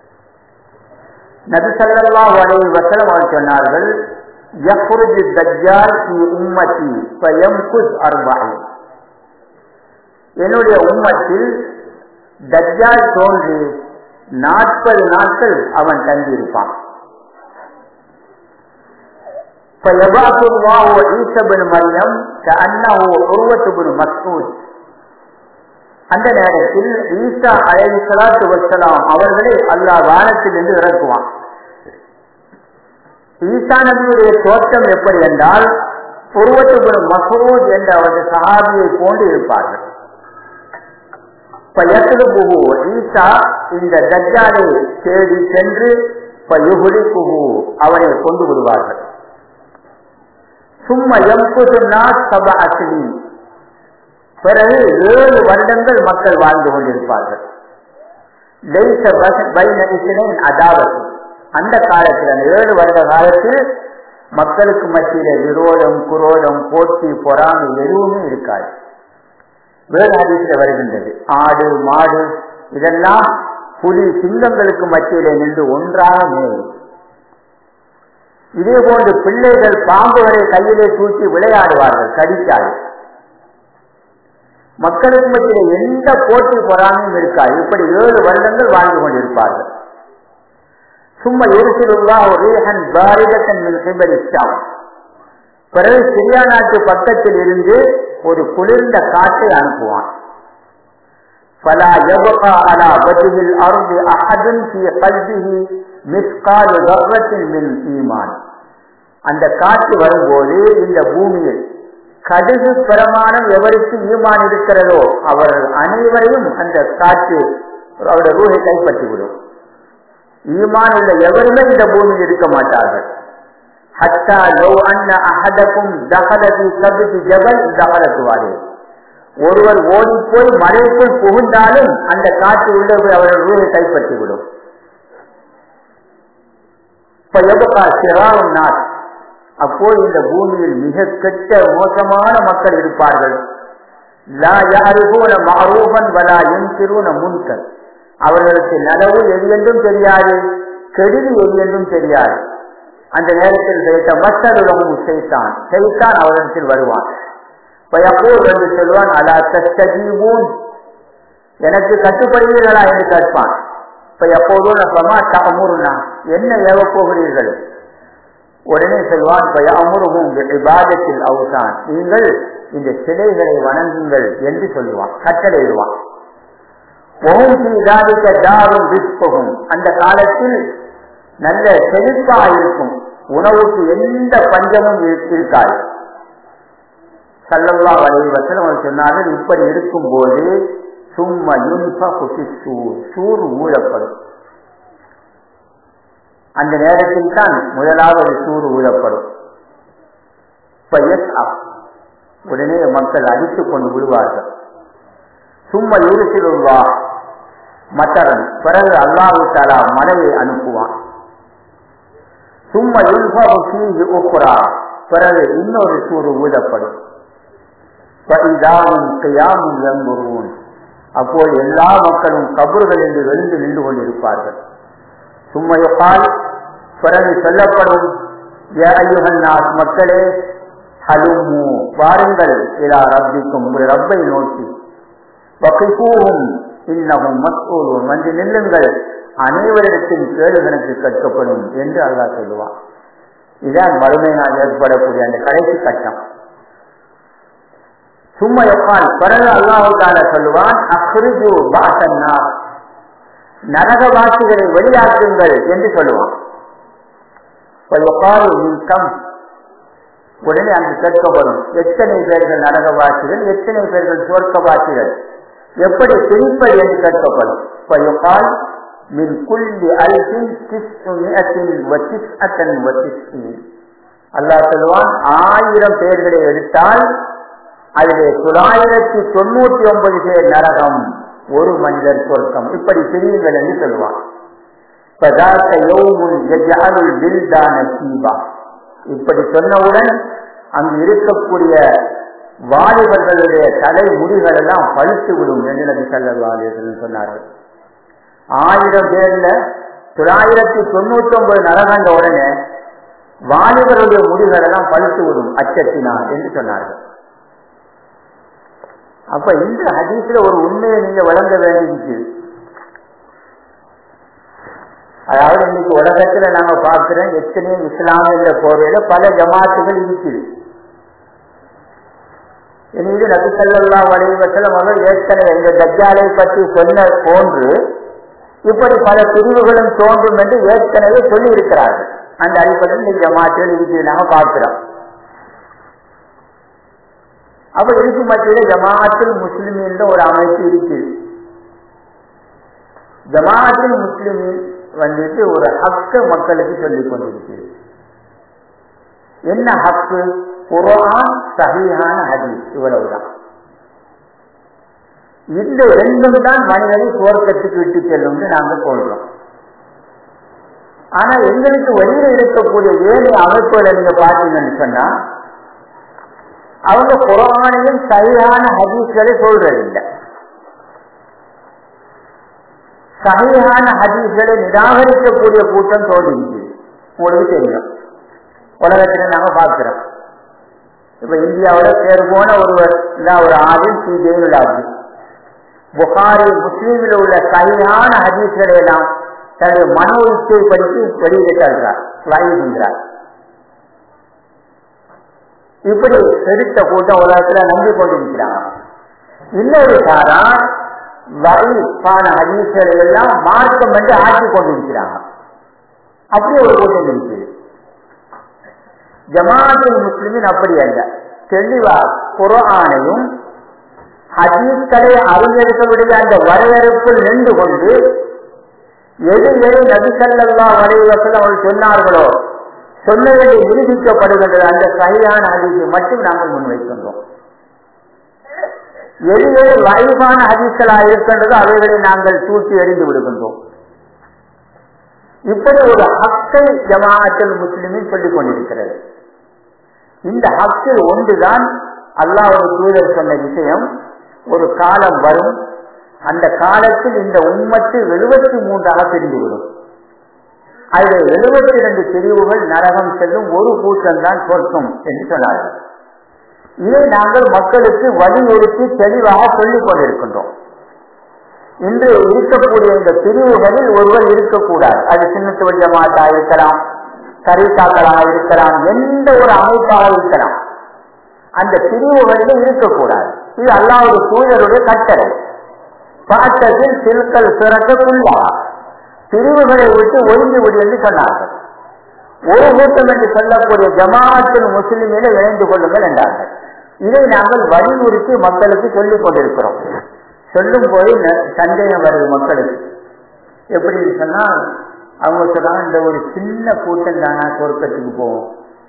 நபி ஸல்லல்லாஹு அலைஹி வஸல்லம் அவர்கள் சொன்னார்கள் யக்ருஜு தஜ்ஜால் ஃபீ உம்மத்தி ஃபயம்குஸ் அர்பஇன் என்னுடைய உம்மத்தில் தஜ்ஜால் தோன்றி நாற்பது நாட்கள் அவன் தங்கியிருப்பான் فيبعث الله عيسى بن مريم كأنه عروة بن مسعود அந்த நேரத்தில் ஈசா அலை சலாத்து வசலாம் அவர்களை அல்லாஹ் வானத்திலிருந்து இறக்குவான் ஈசா நபியுடைய தோற்றம் எப்படி என்றால் உருவத்துக்கு மசூத் என்ற அவரது சஹாபியை போன்று இருப்பார்கள் பயத்துபுகு ஈசா இந்த தஜ்ஜாலை தேடி சென்று பயுகுலிக்குகு அவனை கொண்டு விடுவார்கள் சும்மா எம்புதுன்னா சப அசிலி பிறகு ஏழு வருடங்கள் மக்கள் வாழ்ந்து கொண்டிருப்பார்கள் அதாவது அந்த காலத்தில் அந்த ஏழு வருட காலத்தில் மக்களுக்கு மத்தியில விரோதம் குரோதம் போட்டி பொறாமை எதுவுமே இருக்காது வேதாதிசில வருகின்றது ஆடு மாடு இதெல்லாம் புலி சிங்கங்களுக்கு மத்தியில நின்று ஒன்றாக மேலும் இதே போன்று பிள்ளைகள் பாம்புகளை கையிலே தூக்கி விளையாடுவார்கள் கடிக்காது மக்களுக்கு மத்தியில் எந்த போட்டி பொறாமையும் இருக்காது இப்படி ஏழு வருடங்கள் வாழ்ந்து கொண்டிருப்பார்கள் சும்மா எரிசிலுள்ளா ரீஹன் பாரிதத்தன் சிபரிஷ்டம் பிறகு சிரியா நாட்டு பக்கத்தில் இருந்து ஒரு குளிர்ந்த காற்றை அனுப்புவான் பலா எவகா அலா வஜில் அருந்தி அஹதுன் ஃபி கல்பிஹி மிஸ்கால் தர்ரத்தின் மின் ஈமான் அந்த காற்று வரும்போது இந்த பூமியில் கடுகு பிரமாணம் எவருக்கு ஈமான் இருக்கிறதோ அவர்கள் அனைவரையும் அந்த காற்று அவருடைய ரூகை கைப்பற்றிவிடும் ஈமான் உள்ள எவருமே இந்த பூமியில் இருக்க மாட்டார்கள் ஹத்தா லோ அண்ண அஹதக்கும் தகலதி கபிதி ஜபல் தகலத்துவாரே ஒருவர் ஓடி போய் மலைக்குள் புகுந்தாலும் அந்த காற்று உள்ள போய் அவர்கள் ரூகை கைப்பற்றிவிடும் நாட் அப்போது இந்த பூமியில் மிக கெட்ட மோசமான மக்கள் இருப்பார்கள் லா யாருகூன மாரூபன் வலா என் திருவன முன்கன் அவர்களுக்கு நலவு எது என்றும் தெரியாது கெடுதி எது என்றும் தெரியாது அந்த நேரத்தில் செய்த மற்றவர்களும் செய்தான் செய்தான் அவரிடத்தில் வருவான் பயப்போர் என்று சொல்வான் அலா தஸ்தீபூன் எனக்கு கட்டுப்படுவீர்களா என்று கேட்பான் இப்ப எப்போதும் நம்ம தமுருனா என்ன ஏவ போகிறீர்கள் உடனே சொல்வான் அமுருகும் விவாதத்தில் அவுசான் நீங்கள் இந்த சிலைகளை வணங்குங்கள் என்று சொல்லுவான் கட்டளையிடுவான் தாரும் விற்பகும் அந்த காலத்தில் நல்ல செழிப்பா இருக்கும் உணவுக்கு எந்த பஞ்சமும் இருக்காது சல்லல்லா வலைவசன் அவர் சொன்னார்கள் இப்படி இருக்கும் போது சும்மா சூர் சூர் ஊழப்படும் அந்த நேரத்தில் தான் முதலாவது சூறு ஊழப்படும் உடனே மக்கள் அடித்துக் கொண்டு விடுவார்கள் சும்மா யூரிசிலுவா மற்றவன் பிறகு அல்லாஹு தாலா மழையை அனுப்புவான் சும்மா யுல்பா பிறகு இன்னொரு சூறு ஊழப்படும் அப்போது எல்லா மக்களும் கபறுகள் என்று வெளிந்து நின்று கொண்டிருப்பார்கள் சும்மையப்பால் பிறகு சொல்லப்படும் மக்களே ஹலுமு வாருங்கள் இலா ரப்பிக்கும் உங்கள் ரப்பை நோக்கி வகைப்பூவும் இன்னமும் மத்தோலும் வந்து நில்லுங்கள் அனைவரிடத்தின் கேள்விகளுக்கு கற்கப்படும் என்று அல்லாஹ் சொல்லுவான் இதான் மறுமை நாள் ஏற்படக்கூடிய அந்த கடைசி கட்டம் சும்மா எப்பால் பிறகு அல்லாஹால சொல்லுவான் அக்ருஜு பாசன்னா நரகவாசிகளை வெளியாக்குங்கள் என்று சொல்லுவான் நீக்கம் உடனே அங்கு கேட்கப்படும் எத்தனை பேர்கள் நரகவாசிகள் எத்தனை பேர்கள் சுவர்க்கவாசிகள் எப்படி பிரிப்பது என்று கேட்கப்படும் பயுகால் மின் குள்ளி அல்பின் அல்லாஹ் சொல்லுவான் ஆயிரம் பேர்களை எடுத்தால் அதிலே தொள்ளாயிரத்தி தொண்ணூத்தி ஒன்பது பேர் நரகம் ஒரு மனிதர் சொர்க்கம் இப்படி பிரியுங்கள் என்று சொல்லுவான் இப்படி சொன்னவுடன் அங்கு இருக்கக்கூடிய வாலிபர்களுடைய தலை முடிகள் எல்லாம் பழுத்து விடும் என்று நபி சல்லாஹ் சொன்னார்கள் ஆயிரம் பேர்ல தொள்ளாயிரத்தி தொண்ணூத்தி ஒன்பது நரகண்ட உடனே வாலிபருடைய முடிகள் எல்லாம் பழுத்து விடும் அச்சத்தினார் என்று சொன்னார்கள் அப்ப இந்த ஹதீஸ்ல ஒரு உண்மையை நீங்க வழங்க வேண்டியிருக்கு அதாவது இன்னைக்கு உலகத்துல நாங்க பார்க்கிறோம் எத்தனையோ இஸ்லாமிய போர்வையில பல ஜமாத்துகள் இருக்குது இது நபி சல்லா வலைவசலம் அவர் ஏற்கனவே இந்த தஜ்ஜாலை பற்றி சொன்ன போன்று இப்படி பல பிரிவுகளும் தோன்றும் என்று ஏற்கனவே சொல்லி இருக்கிறார்கள் அந்த அடிப்படையில் இந்த ஜமாத்துகள் இருக்குது நாம பார்க்கிறோம் அப்ப இதுக்கு மத்தியில ஜமாத்தில் முஸ்லிமின் ஒரு அமைப்பு இருக்குது ஜமாத்தில் முஸ்லிமின் வந்துட்டு ஒரு ஹக்கு மக்களுக்கு சொல்லிக் கொண்டிருக்கிறது என்ன ஹக்கு குரான் சகியான ஹதீஸ் இவ்வளவுதான் இந்த ரெண்டும் தான் மனிதனை சுவர்க்கத்துக்கு விட்டு செல்லும் நாங்கள் சொல்றோம் ஆனா எங்களுக்கு வெளியில இருக்கக்கூடிய ஏனைய அமைப்புகளை நீங்க பாத்தீங்கன்னு சொன்னா அவங்க குரானையும் சரியான ஹதீஸ்களை சொல்றதில்லை சகையான ஹதீஸ்களை நிராகரிக்கக்கூடிய கூட்டம் தோன்றிருக்கு உங்களுக்கு தெரியும் உலகத்துல நாம பார்க்கிறோம் இப்ப இந்தியாவோட பேர் போன ஒருவர் ஒரு ஆளில் சி ஜெயினுலாபு புகாரி முஸ்லீமில் உள்ள சரியான ஹதீஸ்களை எல்லாம் தனது மனோ இச்சைப்படுத்தி வெளியில தள்ளுறார் வாயுகின்றார் இப்படி பெருத்த கூட்டம் உலகத்துல நம்பி கொண்டிருக்கிறாங்க இன்னொரு சாரா வரிப்பான ஹதீஸ்களை எல்லாம் மார்க்கம் என்று ஆட்சி கொண்டிருக்கிறாங்க அப்படி ஒரு கூட்டம் இருக்குது ஜமாத்தில் முஸ்லிமின் அப்படி அல்ல தெளிவா குரானையும் ஹதீஸ்களை அறிஞர்களுடைய அந்த வரையறுப்பில் நின்று கொண்டு எது எது நபிசல்லா வரைவசல் அவர்கள் சொன்னார்களோ சொன்னதை நிரூபிக்கப்படுகின்றது அந்த சரியான ஹதீஸை மட்டும் நாங்கள் முன்வைக்கின்றோம் எது எது வாய்வான ஹதீஸ்களாக இருக்கின்றதோ அவைகளை நாங்கள் தூக்கி எறிந்து விடுகின்றோம் இப்படி ஒரு ஹக்கை ஜமாஅத்தில் முஸ்லிமின் சொல்லிக் கொண்டிருக்கிறது இந்த ஹக்கில் ஒன்றுதான் அல்லாஹ் தூதர் சொன்ன விஷயம் ஒரு காலம் வரும் அந்த காலத்தில் இந்த உம்மத்து எழுபத்தி மூன்றாக பிரிந்துவிடும் அதில் எழுபத்தி இரண்டு பிரிவுகள் நரகம் செல்லும் ஒரு கூட்டம் தான் சொர்க்கம் என்று சொன்னார்கள் இதை நாங்கள் மக்களுக்கு வலியுறுத்தி தெளிவாக சொல்லிக் கொண்டிருக்கின்றோம் இன்று இருக்கக்கூடிய இந்த பிரிவுகளில் ஒருவர் இருக்கக்கூடாது அது சின்னத்து வஞ்சமாட்டா இருக்கலாம் கரிகாக்களாக இருக்கலாம் எந்த ஒரு அமைப்பாக இருக்கலாம் அந்த பிரிவுகளிலும் இருக்கக்கூடாது இது அல்லாவது சூழலுடைய கட்டளை பார்த்ததில் சிறுக்கள் சிறக்கக்குள்ளா பிரிவுகளை விட்டு ஒதுங்கி விடு என்று சொன்னார்கள் ஒரு கூட்டம் என்று சொல்லக்கூடிய ஜமாத்தில் முஸ்லிமிலே இணைந்து கொள்ளுங்கள் என்றார்கள் இதை நாங்கள் வலியுறுத்தி மக்களுக்கு சொல்லிக் கொண்டிருக்கிறோம் சொல்லும் போது சந்தேகம் வருது மக்களுக்கு எப்படின்னு சொன்னா அவங்க சொன்னா இந்த ஒரு சின்ன கூட்டம் தானா சொர்க்கத்துக்கு போவோம்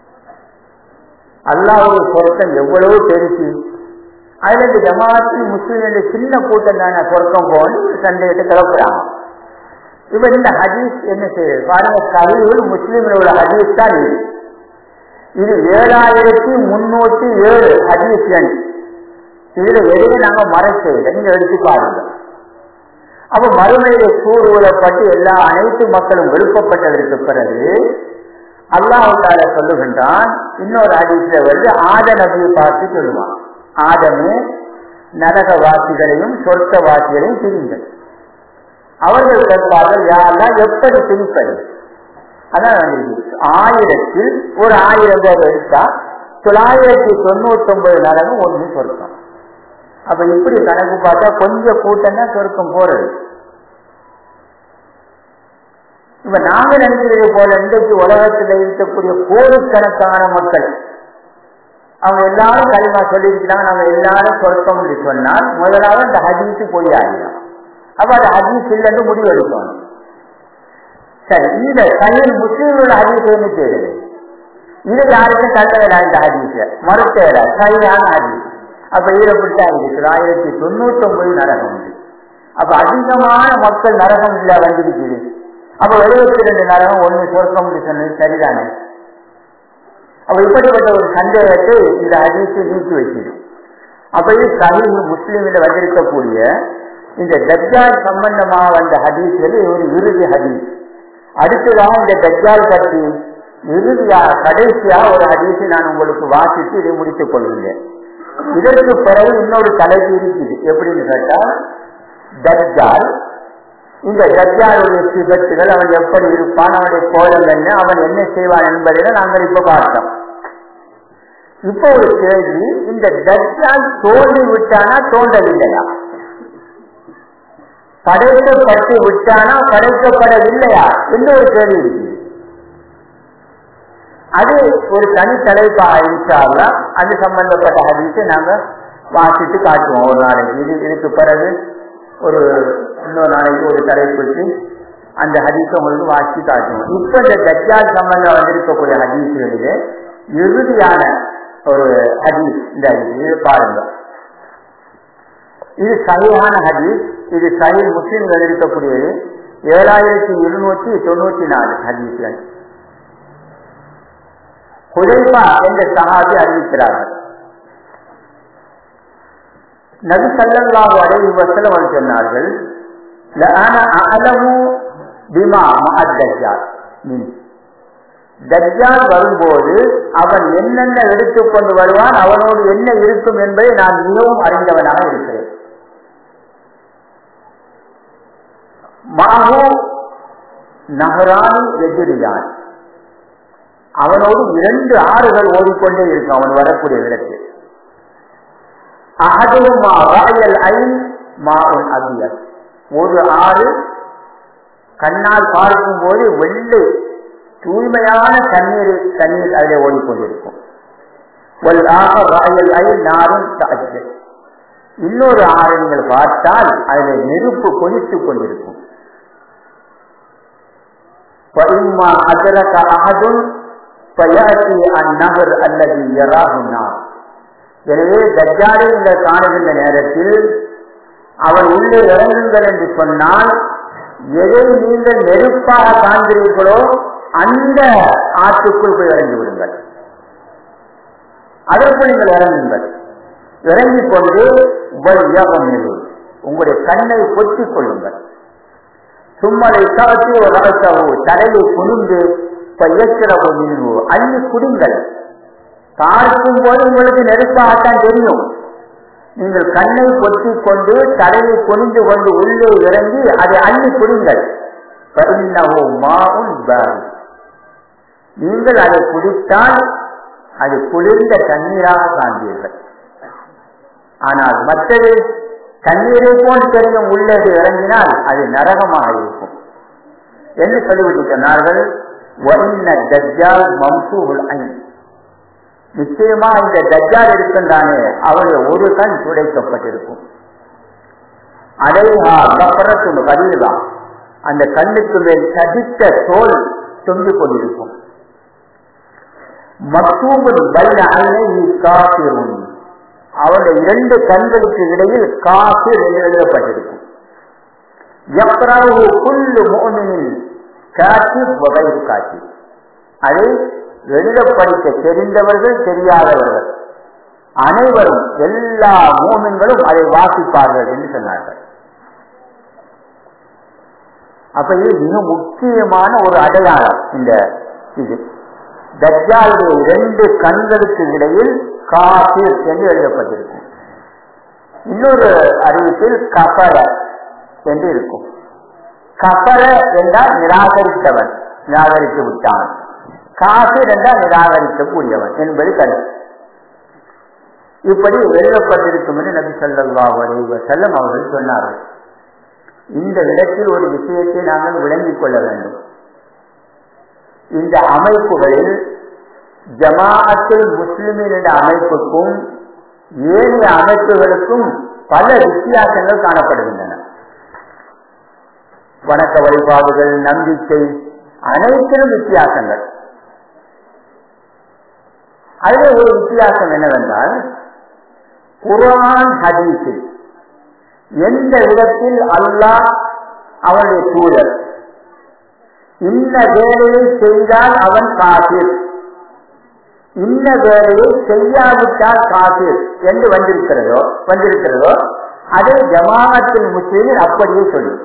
அல்லாவுடைய சொர்க்கம் எவ்வளவு பெருசு அதுல இந்த ஜமாத்தில் முஸ்லீம் சின்ன கூட்டம் தானே சொர்க்கம் போகணும் சந்தேகத்தை கிளப்புறாங்க இப்ப இந்த ஹதீஸ் என்ன செய்யுது பாருங்க கவிகள் முஸ்லீம்ல உள்ள ஹதீஸ் தான் இது இது ஏழாயிரத்தி முன்னூத்தி ஏழு ஹதீஸ் எண் இதுல எதையும் நாங்க மறைச்சதில்லை நீங்க எடுத்து பாருங்க அப்ப மறுமையில சூடு ஊழப்பட்டு எல்லா அனைத்து மக்களும் விழுப்பப்பட்டதற்கு பிறகு அல்லாஹால சொல்லுகின்றான் இன்னொரு ஹதீஸ்ல வந்து ஆத நபியை பார்த்து சொல்லுவான் ஆதமே நரகவாசிகளையும் சொர்க்கவாசிகளையும் பிரிங்கள் அவர்கள் கேட்பார்கள் யாரெல்லாம் எப்படி பிரிப்பது அதான் ஆயிரத்தில் ஒரு ஆயிரம் பேர் எடுத்தா தொள்ளாயிரத்தி தொண்ணூத்தி ஒன்பது நரகம் ஒன்று சொர்க்கம் அப்ப இப்படி கணக்கு பார்த்தா கொஞ்சம் கூட்டம் தான் சொர்க்கம் போறது இப்ப நாங்க நினைக்கிறது போல இன்றைக்கு உலகத்தில் இருக்கக்கூடிய கோடிக்கணக்கான மக்கள் அவங்க எல்லாரும் களிமா சொல்லியிருக்கிறாங்க நம்ம எல்லாரும் சொர்க்கம் என்று சொன்னால் முதலாவது அந்த ஹதீஸு போய் ஆகிடும் அப்ப அது ஹதீஸ் இல்லைன்னு முடிவு எடுக்கணும் சரி இந்த கையில் முஸ்லீம்களோட ஹதீஸ் என்ன செய்யுது இது யாருக்கும் தள்ளவில்லை இந்த ஹதீஸ மறுத்தவில்லை சரியான ஹதீஸ் அப்ப ஈரப்பட்டா இருக்குது ஆயிரத்தி தொண்ணூத்தி ஒன்பது நரகம் உண்டு அப்ப அதிகமான மக்கள் நரகம் இல்ல வந்திருக்குது அப்ப எழுபத்தி ரெண்டு நரகம் ஒண்ணு சொர்க்கம் சொன்னது சரிதானே அப்ப இப்படிப்பட்ட ஒரு சந்தேகத்தை இந்த ஹதீஸை நீக்கி வைக்குது அப்ப இது சஹி முஸ்லீமில் வந்திருக்கக்கூடிய இந்த தஜ்ஜால் சம்பந்தமாக வந்த ஹதீஸ்கள் ஒரு இறுதி ஹதீஸ் அடுத்ததாக இந்த தஜ்ஜால் பற்றி இறுதியாக கடைசியாக ஒரு ஹதீஸை நான் உங்களுக்கு வாசித்து இதை முடித்துக் கொள்கிறேன் இதற்கு பிறகு இன்னொரு தலைப்பு இருக்குது எப்படின்னு கேட்டா தஜ்ஜால் இந்த தஜ்ஜாலுடைய சிபத்துகள் அவன் எப்படி இருப்பான் அவனுடைய கோலம் என்ன அவன் என்ன செய்வான் என்பதை நாங்கள் இப்ப பார்த்தோம் இப்ப ஒரு கேள்வி இந்த தஜ்ஜால் தோன்றி விட்டானா தோன்றவில்லையா படைக்கப்பட்டு விட்டானா படைக்கப்படவில்லையா என்று ஒரு கேள்வி இருக்கு அது ஒரு தனி தலைப்பாக இருக்கால அது சம்பந்தப்பட்ட ஹதீஸை நாங்க வாசித்து காட்டுவோம் ஒரு நாளைக்கு இது இதுக்கு பிறகு ஒரு இன்னொரு நாளைக்கு ஒரு தடவை குறித்து அந்த ஹதீஸை உங்களுக்கு வாசி காட்டுவோம் இப்ப இந்த தஜ்ஜால் சம்பந்தம் வந்திருக்கக்கூடிய ஹதீஸ்களிலே இறுதியான ஒரு ஹதீஸ் இந்த ஹதீஸ் இது பாருங்க இது சரியான ஹதீஸ் இது சஹி முஸ்லிம்கள் இருக்கக்கூடியது ஏழாயிரத்தி இருநூற்றி தொண்ணூத்தி நாலு ஹதீஸ்கள் குறைப்பா என்ற சகாபி அறிவிக்கிறார்கள் நபி சல்லாஹு அலைஹி வஸல்லம் சொன்னார்கள் லஅன அஅலமு பிமா மஅத்தஜ்ஜால் மின் தஜ்ஜால் வரும்போது அவன் என்னென்ன எடுத்துக்கொண்டு வருவான் அவனோடு என்ன இருக்கும் என்பதை நான் மிகவும் அறிந்தவனாக இருக்கிறேன் மாஹு நகரானி எதிரியான் அவனோடு இரண்டு ஆறுகள் ஓடிக்கொண்டே இருக்கும் அவன் வரக்கூடிய இடத்தில் அகதுமா ராயல் ஐன் மாவுன் அபியல் ஒரு ஆறு கண்ணால் பார்க்கும் போது வெள்ளை தூய்மையான தண்ணீர் தண்ணீர் அதில் ஓடிக்கொண்டிருக்கும் ராயல் ஐன் நாரும் தாஜல் இன்னொரு ஆறு நீங்கள் பார்த்தால் அதில் நெருப்பு கொதித்துக் கொண்டிருக்கும் அதரக அகதும் அந்நகர் அல்லது யராகுனா எனவே தஜ்ஜாலை நீங்கள் காணுகின்ற நேரத்தில் அவன் உள்ளே இறங்குங்கள் என்று சொன்னால் எதை நீங்கள் நெருப்பாக காண்கிறீர்களோ அந்த ஆற்றுக்குள் போய் இறங்கி விடுங்கள் அதற்குள் நீங்கள் இறங்குங்கள் இறங்கிக் கொண்டு உங்களுடைய கண்ணை பொத்திக் கொள்ளுங்கள் சும்மலை கவத்தி ஒரு அரசவோ தலையை குனிந்து பையக்கிறவோ நின்று அள்ளி குடிங்கள் பார்க்கும் போது உங்களுக்கு நெருப்பாகத்தான் தெரியும் நீங்கள் கண்ணை பொத்திக் கொண்டு தலையை குனிந்து கொண்டு உள்ளே இறங்கி அதை அள்ளி குடிங்கள் நீங்கள் அதை குடித்தால் அது குளிர்ந்த தண்ணீராக காண்பீர்கள் ஆனால் மற்றது தண்ணீரை போல் தெரியும் உள்ளே இறங்கினால் அது நரகமாக இருக்கும் என்று சொல்லிவிட்டு சொன்னார்கள் நிச்சயமா இந்த தஜ்ஜால் இருக்கின்றானே அவருடைய ஒரு கண் துடைக்கப்பட்டிருக்கும் அடைஹா கப்பரத்து பதில்தான் அந்த கண்ணுக்கு மேல் சதித்த தோல் தொங்கிக் கொண்டிருக்கும் மக்தூபுல் பல்ல அன்னை காசிரும் அவருடைய இரண்டு கண்களுக்கு இடையில் காசிர் என்று எழுதப்பட்டிருக்கும் எப்ராவு புல்லு மோமினில் காட்சி வகை காட்சி அதை எழுத படிக்க தெரிந்தவர்கள் தெரியாதவர்கள் அனைவரும் எல்லா மோமின்களும் அதை வாசிப்பார்கள் என்று சொன்னார்கள் அப்ப இது மிக முக்கியமான ஒரு அடையாளம் இந்த இது தஜ்ஜாலுடைய இரண்டு கண்களுக்கு இடையில் காசிர் என்று எழுதப்பட்டிருக்கும் இன்னொரு அறிவிப்பில் கபர என்று இருக்கும் கபர என்றால் நிராகரித்தவன் நிராகரித்து விட்டான் காசிர் என்றால் நிராகரிக்கக்கூடியவன் என்பது கருத்து இப்படி எழுதப்பட்டிருக்கும் என்று நபி சொல்லா செல்லம் அவர்கள் சொன்னார்கள் இந்த இடத்தில் ஒரு விஷயத்தை நாங்கள் விளங்கிக் கொள்ள வேண்டும் இந்த அமைப்புகளில் ஜமாஅத்தில் முஸ்லிமின் என்ற அமைப்புக்கும் ஏனைய அமைப்புகளுக்கும் பல வித்தியாசங்கள் காணப்படுகின்றன வணக்க வழிபாடுகள் நம்பிக்கை அனைத்திலும் வித்தியாசங்கள் அதில் ஒரு வித்தியாசம் என்னவென்றால் குரான் ஹதீஸில் எந்த இடத்தில் அல்லாஹ் அவனுடைய தூதர் இந்த வேலையை செய்தால் அவன் காசிர் இந்த வேலையை செய்யாவிட்டால் காசிர் என்று வந்திருக்கிறதோ வந்திருக்கிறதோ அதை ஜமாஅத்தில் முஸ்லீமில் அப்படியே சொல்லும்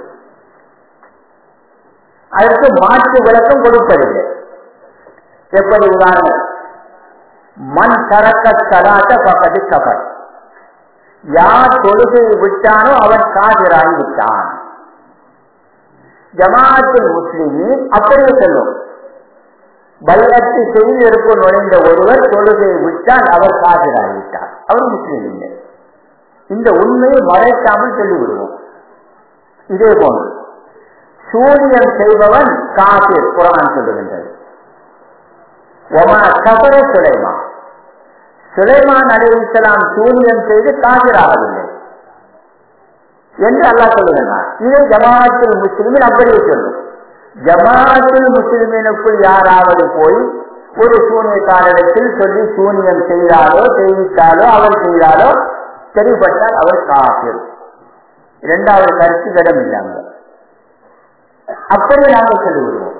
அதற்கு மாற்று விளக்கம் கொடுப்பதில்லை எப்படி உதாரணம் மண் சரக்க சலாத்த பக்கத்து கபர் யார் தொழுகையை விட்டானோ அவன் காதிராகி விட்டான் ஜமாஅத்தில் முஸ்லிமின் அப்படியே சொல்லும் பைரத்து செய்திற்கு நுழைந்த ஒருவர் தொழுகையை விட்டால் அவர் காதிராகிவிட்டார் அவர் முஸ்லீம் இல்லை இந்த உண்மையை மறைக்காமல் சொல்லிவிடுவோம் இதே போன்று சூரியன் செய்பவன் காசிர் குரான் சொல்லுகின்றது ஒமா கபர சுலைமான் சுலைமான் அலி இஸ்லாம் சூரியன் செய்து காதிராகவில்லை என்று அல்லாஹ் சொல்லுகிறான் இதை ஜமாத்தில் முஸ்லிமின் அப்படியே சொல்லும் ஜமாத்தில் முஸ்லிமினுக்குள் யாராவது போய் ஒரு சூனியக்காரிடத்தில் சொல்லி சூனியம் செய்தாலோ செய்வித்தாலோ அவர் செய்தாலோ சரிப்பட்டால் அவர் காப்பீர் இரண்டாவது கருத்து இடம் இல்லாம அப்படி நாங்கள் சொல்லிவிடுவோம்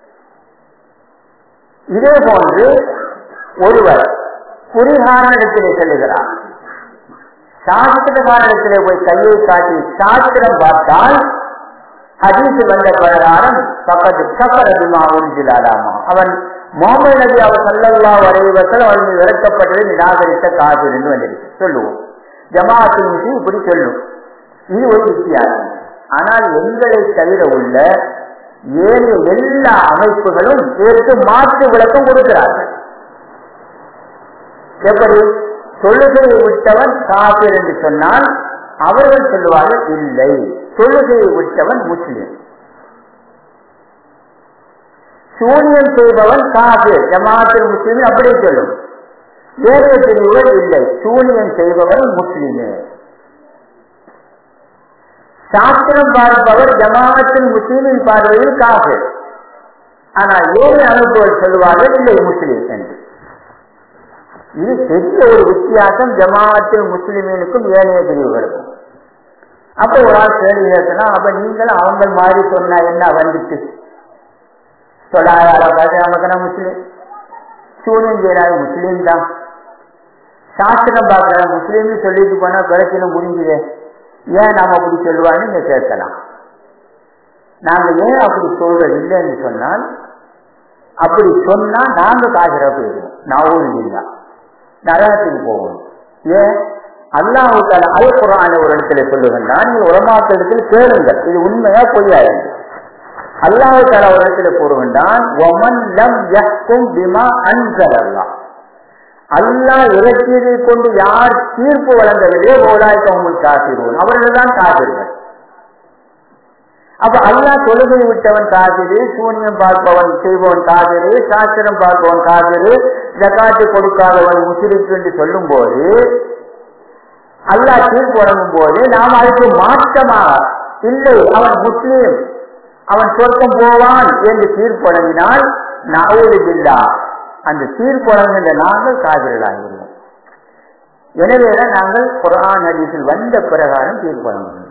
இதே போன்று ஒருவர் குறிகாரணத்திலே செல்லுகிறார் சாஸ்திரகாரத்திலே போய் கையை காட்டி சாஸ்திரம் பார்த்தால் ஹதீஸ் வந்த பிரகாரம் பக்கத்து சக்கரதிமா உறுதிலாடாமா அவன் முகமது நபி அவர் சல்லல்லா வரைவசல் அவன் மீது விளக்கப்பட்டதை நிராகரித்த காதல் என்று வந்திருக்கு சொல்லுவோம் ஜமாத்தின் விஷயம் இப்படி சொல்லும் இது ஒரு வித்தியாசம் ஆனால் எங்களை தவிர உள்ள ஏழு எல்லா அமைப்புகளும் இதற்கு மாற்று விளக்கம் கொடுக்கிறார்கள் எப்படி தொழுகையை விட்டவன் காப்பீர் என்று சொன்னால் அவர்கள் சொல்லுவார்கள் இல்லை தொழுகையை விட்டவன் முஸ்லிம் சூனியம் செய்பவன் காபீர் ஜமாத்தில் முஸ்லிம் அப்படி சொல்லும் வேறு பிரிவுகள் இல்லை சூனியம் செய்பவன் முஸ்லிமே சாஸ்திரம் பார்ப்பவர் ஜமாத்தில் முஸ்லிமின் பார்வையில் காபீர் ஆனால் ஏழு அமைப்புகள் சொல்லுவார்கள் இல்லை முஸ்லிம் என்று இது பெரிய ஒரு வித்தியாசம் ஜமாத்தில் முஸ்லிமீனுக்கும் ஏனைய பிரிவுகளுக்கும் அப்ப ஒரு ஆள் கேள்வி கேட்கலாம் அப்ப நீங்களும் அவங்க மாதிரி சொன்னா என்ன வந்துட்டு தொள்ளாயிரம் பார்த்து நமக்கு நான் முஸ்லீம் சூரியன் செய்யறாங்க முஸ்லீம் தான் சாஸ்திரம் பார்க்கறாங்க முஸ்லீம்னு சொல்லிட்டு போனா பிரச்சனை முடிஞ்சுது ஏன் நாம அப்படி சொல்லுவான்னு நீங்க கேட்கலாம் நாங்க ஏன் அப்படி சொல்றது இல்லைன்னு சொன்னால் அப்படி சொன்னா நாங்க காசுரா போயிடுவோம் நான் இல்லை நரகத்துக்கு போகணும் ஏன் அல்லாஹால அல் குரான ஒரு இடத்துல சொல்லுகின்றான் நீங்கள் உலமாக்கிடத்தில் கேளுங்கள் இது உண்மையா பொய்யாயிருங்க அல்லாஹு தாலா ஒரு இடத்துல கூறுகின்றான் ஒமன் லம் யஹ்கும் பிமா அன்சல் அல்லாஹ் அல்லாஹ் இறக்கியதை கொண்டு யார் தீர்ப்பு வழங்கவில்லையோ ஓலாய்க்கு அவங்களுக்கு காத்திருவோம் அவர்கள் தான் காத்திருங்கள் அப்ப அல்லாஹ் தொழுகை விட்டவன் காதிரு சூனியம் பார்ப்பவன் செய்பவன் காதிரு சாஸ்திரம் பார்ப்பவன் காதிரு ஜக்காத்து கொடுக்காதவன் முசிரிக்கு என்று சொல்லும் போது அல்லாஹ் தீர்ப்பு வழங்கும் போது நாம் அதுக்கு மாற்றமாக இல்லை அவன் முஸ்லீம் அவன் சொர்க்கம் போவான் என்று தீர்ப்பு வழங்கினால் நாவூரில்லா அந்த தீர்ப்பு வழங்குகின்ற நாங்கள் காதிர்களாகிவிடுவோம் எனவேதான் நாங்கள் குரான் ஹதீஸில் வந்த பிரகாரம் தீர்ப்பு வழங்குகின்றோம்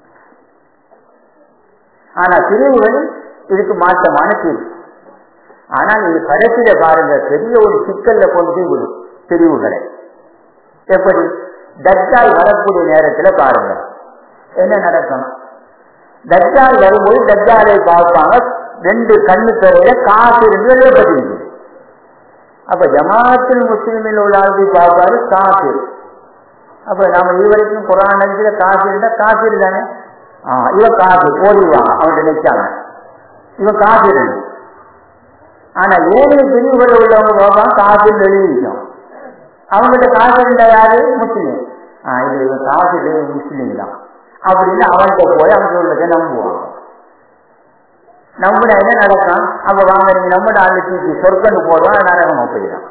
ஆனா பிரிவுகள் இதுக்கு மாற்றமான தீர்வு ஆனால் இது கடைசியில பாருங்க பெரிய ஒரு சிக்கல்ல கொண்டு விடும் பிரிவுகளை எப்படி தஜ்ஜால் வரக்கூடிய நேரத்துல பாருங்க என்ன நடக்கும் தஜ்ஜால் வரும்போது தஜ்ஜாலை பார்ப்பாங்க ரெண்டு கண்ணு பேரையில காசு இருந்து எழுதப்பட்டிருக்கு அப்ப ஜமாத்தில் முஸ்லிமில் உள்ள ஆளுக்கு பார்ப்பாரு காசு அப்ப நாம இதுவரைக்கும் குரான் நடிச்சுல காசு இருந்தா காசு தானே இவன் காசு ஓடிவாங்க அவன்கிட்ட நிற்காங்க இவன் காசு இருந்து ஆனா ஏழு பிரிவுகள் உள்ளவங்க பார்ப்பாங்க காசு எழுதிக்கும் அவங்ககிட்ட காசு இருந்தா யாரு முஸ்லீம் ஆஹ் இது இவன் காசு முஸ்லீம் தான் அப்படின்னு அவன்கிட்ட போய் அவங்க உள்ளதை நம்புவாங்க நம்பினா என்ன நடக்கும் அப்ப வாங்க நீங்க நம்மட ஆளு தூக்கி சொற்கண்டு போடுவான் நரகமா போயிடும்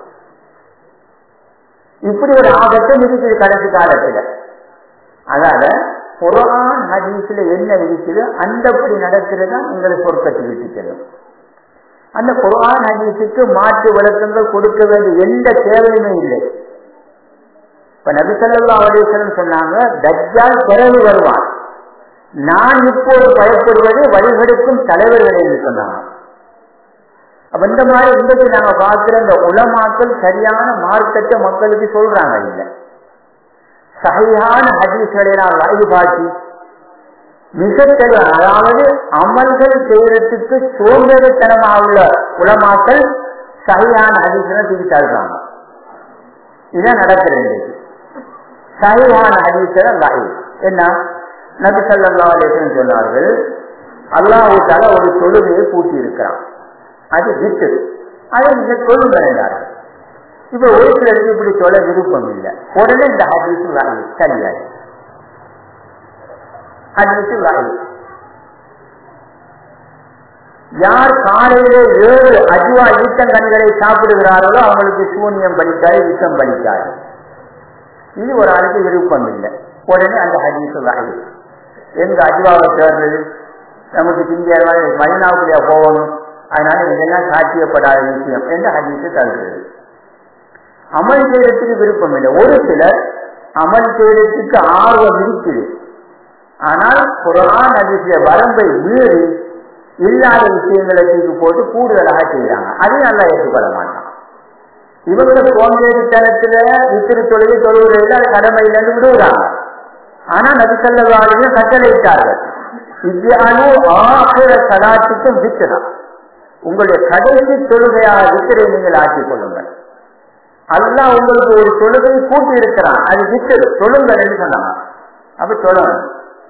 இப்படி ஒரு ஆபத்தை இருக்குது கடைசி காலத்துல அதால குரான் ஹதீஸ்ல என்ன இருக்குது அந்தப்படி நடக்கிறதா உங்களை சொர்க்கத்துக்கு விட்டு செல்லும் அந்த குரான் ஹதீஸுக்கு மாற்று விளக்கங்கள் கொடுக்க வேண்டிய எந்த தேவையுமே இல்லை இப்ப நபிசல்லா அலிஸ்வரம் சொன்னாங்க தஜ்ஜால் பிறகு வருவான் நான் இப்போது பயப்படுவது வழிகெடுக்கும் தலைவர்கள் என்று சொன்னாங்க அப்ப இந்த மாதிரி இன்றைக்கு நாங்க பார்க்கிற இந்த உலமாக்கள் சரியான மார்க்கத்தை மக்களுக்கு சொல்றாங்க இல்லை சகையான ஹதீஸ்களை நான் வாய்வு பார்த்து மிக தெளிவா அதாவது அமல்கள் செய்யறதுக்கு சோம்பேறித்தனமாக உள்ள உலமாக்கள் சகையான ஹதீஸ்களை தூக்கி தள்ளுறாங்க இதான் நடக்கிறது சகையான ஹதீஸ்களை வாய்வு என்ன நபி சல்லா அலேசன் சொன்னார்கள் அல்லாஹால ஒரு தொழுகையை பூட்டி இருக்கிறான் அது விட்டு அதை நீங்க தொழுங்க என்றார்கள் இப்ப ஒரு சிலருக்கு இப்படி சொல்ல விருப்பம் இல்லை உடனே இந்த ஹதீஸ் வாயு சரியாது ஹதீஸ் வாயு யார் காலையிலே ஏழு அஜுவா ஈட்டங்கண்களை சாப்பிடுகிறார்களோ அவங்களுக்கு சூனியம் பலிக்காது விஷம் பலிக்காது இது ஒரு ஆளுக்கு விருப்பம் இல்லை உடனே அந்த ஹதீஸ் வாயு எங்க அஜிவாவை சேர்ந்தது நமக்கு திங்க மதினாவுக்குள்ளே போகணும் அதனால இதெல்லாம் சாத்தியப்படாத விஷயம் என்று ஹதீஸு தருகிறது அமல் செய்யறதுக்கு விருப்பம் இல்லை ஒரு சிலர் அமல் செய்யறதுக்கு ஆர்வம் இருக்குது ஆனால் குரான் அதிசய வரம்பை மீறி இல்லாத விஷயங்களை தூக்கி போட்டு கூடுதலாக செய்யறாங்க அதையும் நல்லா ஏற்றுக்கொள்ள மாட்டான் இவங்க சோம்பேறித்தனத்துல வித்திரு தொழிலை தொழுவதில் அது கடமையிலிருந்து விடுகிறாங்க ஆனா நபிசல்லாலையும் கட்டளையிட்டார்கள் இவ்வியானோ ஆகிற சலாத்துக்கும் வித்துதான் உங்களுடைய கடைசி தொழுகையாக வித்திரை நீங்கள் ஆக்கிக் கொள்ளுங்கள் அல்லா உங்களுக்கு ஒரு தொழுகை கூட்டி இருக்கிறான் அது வித்தது சொல்லுங்கள் என்று சொன்னாங்க அப்ப சொல்லணும்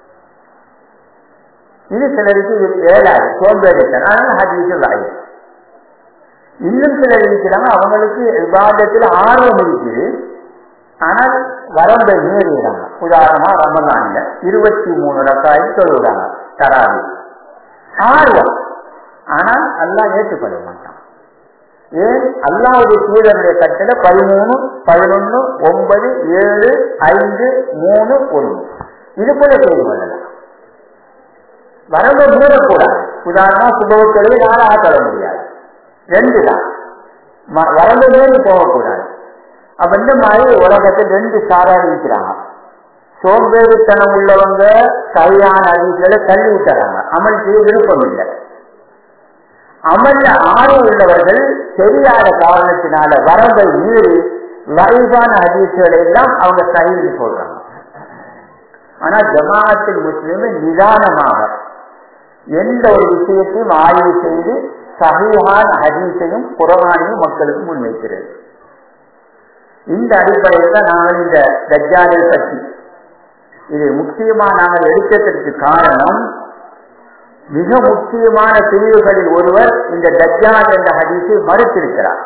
இது சிலருக்கு ஏழாது சோம்பேறித்தன் அதனால ஹதீஸு ராய் இன்னும் சிலர் இருக்கிறாங்க அவங்களுக்கு விவாதத்தில் ஆர்வம் இருக்குது ஆனால் வரம்பை மீறுகிறாங்க உதாரணமா ரமதான்ல இருபத்தி மூணு ரக்காய் சொல்லுறாங்க தராது ஆர்வம் ஆனால் அல்லா ஏற்றுக்கொள்ள மாட்டான் ஏன் அல்லாவுடைய தூதருடைய கட்டளை பதிமூணு பதினொன்னு ஒன்பது ஏழு ஐந்து மூணு ஒன்று இது போல செய்து கொள்ளலாம் வரம்பை மீறக்கூடாது உதாரணமா சுபவத்தொழிலை நாளாக தர முடியாது ரெண்டு தான் வரம்பு மீறி போகக்கூடாது அப்ப இந்த மாதிரி உலகத்தில் ரெண்டு சாரார் இருக்கிறாங்க சோம்பேறித்தனம் உள்ளவங்க சரியான அறிவுகளை தள்ளி விட்டுறாங்க அமல் செய்ய விருப்பம் இல்லை அமல்ல ஆர்வம் உள்ளவர்கள் தெரியாத காரணத்தினால வரம்பை மீறி லைவான அதிர்ச்சிகளை எல்லாம் அவங்க சகின்னு சொல்றாங்க ஆனா ஜமாஅத்தில் முஸ்லிம் நிதானமாக எந்த ஒரு விஷயத்தையும் ஆய்வு செய்து சகிஹான ஹதீஸையும் குரவானையும் மக்களுக்கு முன்வைக்கிறது இந்த அடிப்படையில் தான் நாங்கள் இந்த தஜ்ஜாலை பற்றி இது முக்கியமா நாங்கள் எடுத்ததற்கு காரணம் மிக முக்கியமான பிரிவுகளில் ஒருவர் இந்த தஜ்ஜால் என்ற ஹதீஸை மறுத்திருக்கிறார்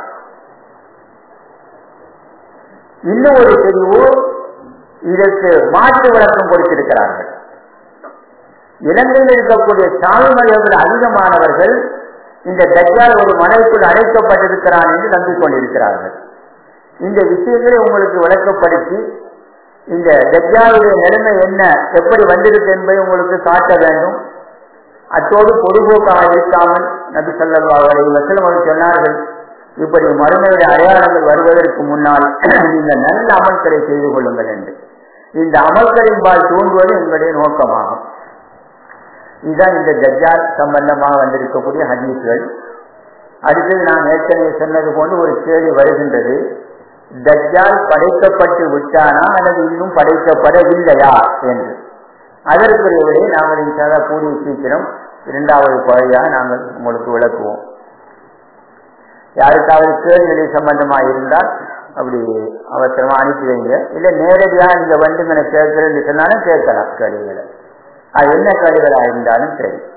இன்னும் ஒரு பிரிவு இதற்கு மாற்று விளக்கம் கொடுத்திருக்கிறார்கள் இலங்கையில் இருக்கக்கூடிய சால்மயர்கள் அதிகமானவர்கள் இந்த தஜ்ஜால் ஒரு மலைக்குள் அடைக்கப்பட்டிருக்கிறான் என்று நம்பிக்கொண்டிருக்கிறார்கள் இந்த விஷயங்களை உங்களுக்கு விளக்கப்படுத்தி இந்த தஜ்ஜாலுடைய நிலைமை என்ன எப்படி வந்திருக்கு என்பதை உங்களுக்கு காட்ட வேண்டும் அத்தோடு பொதுபோக்காக இருக்காமல் நபி சொல்லா வசலம் அவர்கள் சொன்னார்கள் இப்படி மறுமையுடைய அடையாளங்கள் வருவதற்கு முன்னால் நீங்கள் நல்ல அமல்களை செய்து கொள்ளுங்கள் என்று இந்த அமல்களின் பால் தூண்டுவது எங்களுடைய நோக்கமாகும் இதுதான் இந்த தஜ்ஜால் சம்பந்தமாக வந்திருக்கக்கூடிய ஹதீஸ்கள் அடுத்தது நாம் ஏற்கனவே சொன்னது போன்று ஒரு கேள்வி வருகின்றது தஜ்ஜால் படைக்கப்பட்டு விட்டானா அல்லது இன்னும் படைக்கப்படவில்லையா என்று அதற்குரிய விடையை நாங்கள் இன்ஷால்லா கூடிய சீக்கிரம் இரண்டாவது பகுதியாக நாங்கள் உங்களுக்கு விளக்குவோம் யாருக்காவது கேள்விகளை சம்பந்தமா இருந்தால் அப்படி அவசரமா அனுப்பி வைங்க இல்ல நேரடியா நீங்க வந்து இங்கே கேட்கிறேன்னு சொன்னாலும் கேட்கலாம் கேள்விகளை அது என்ன கேள்விகளா இருந்தாலும் சரி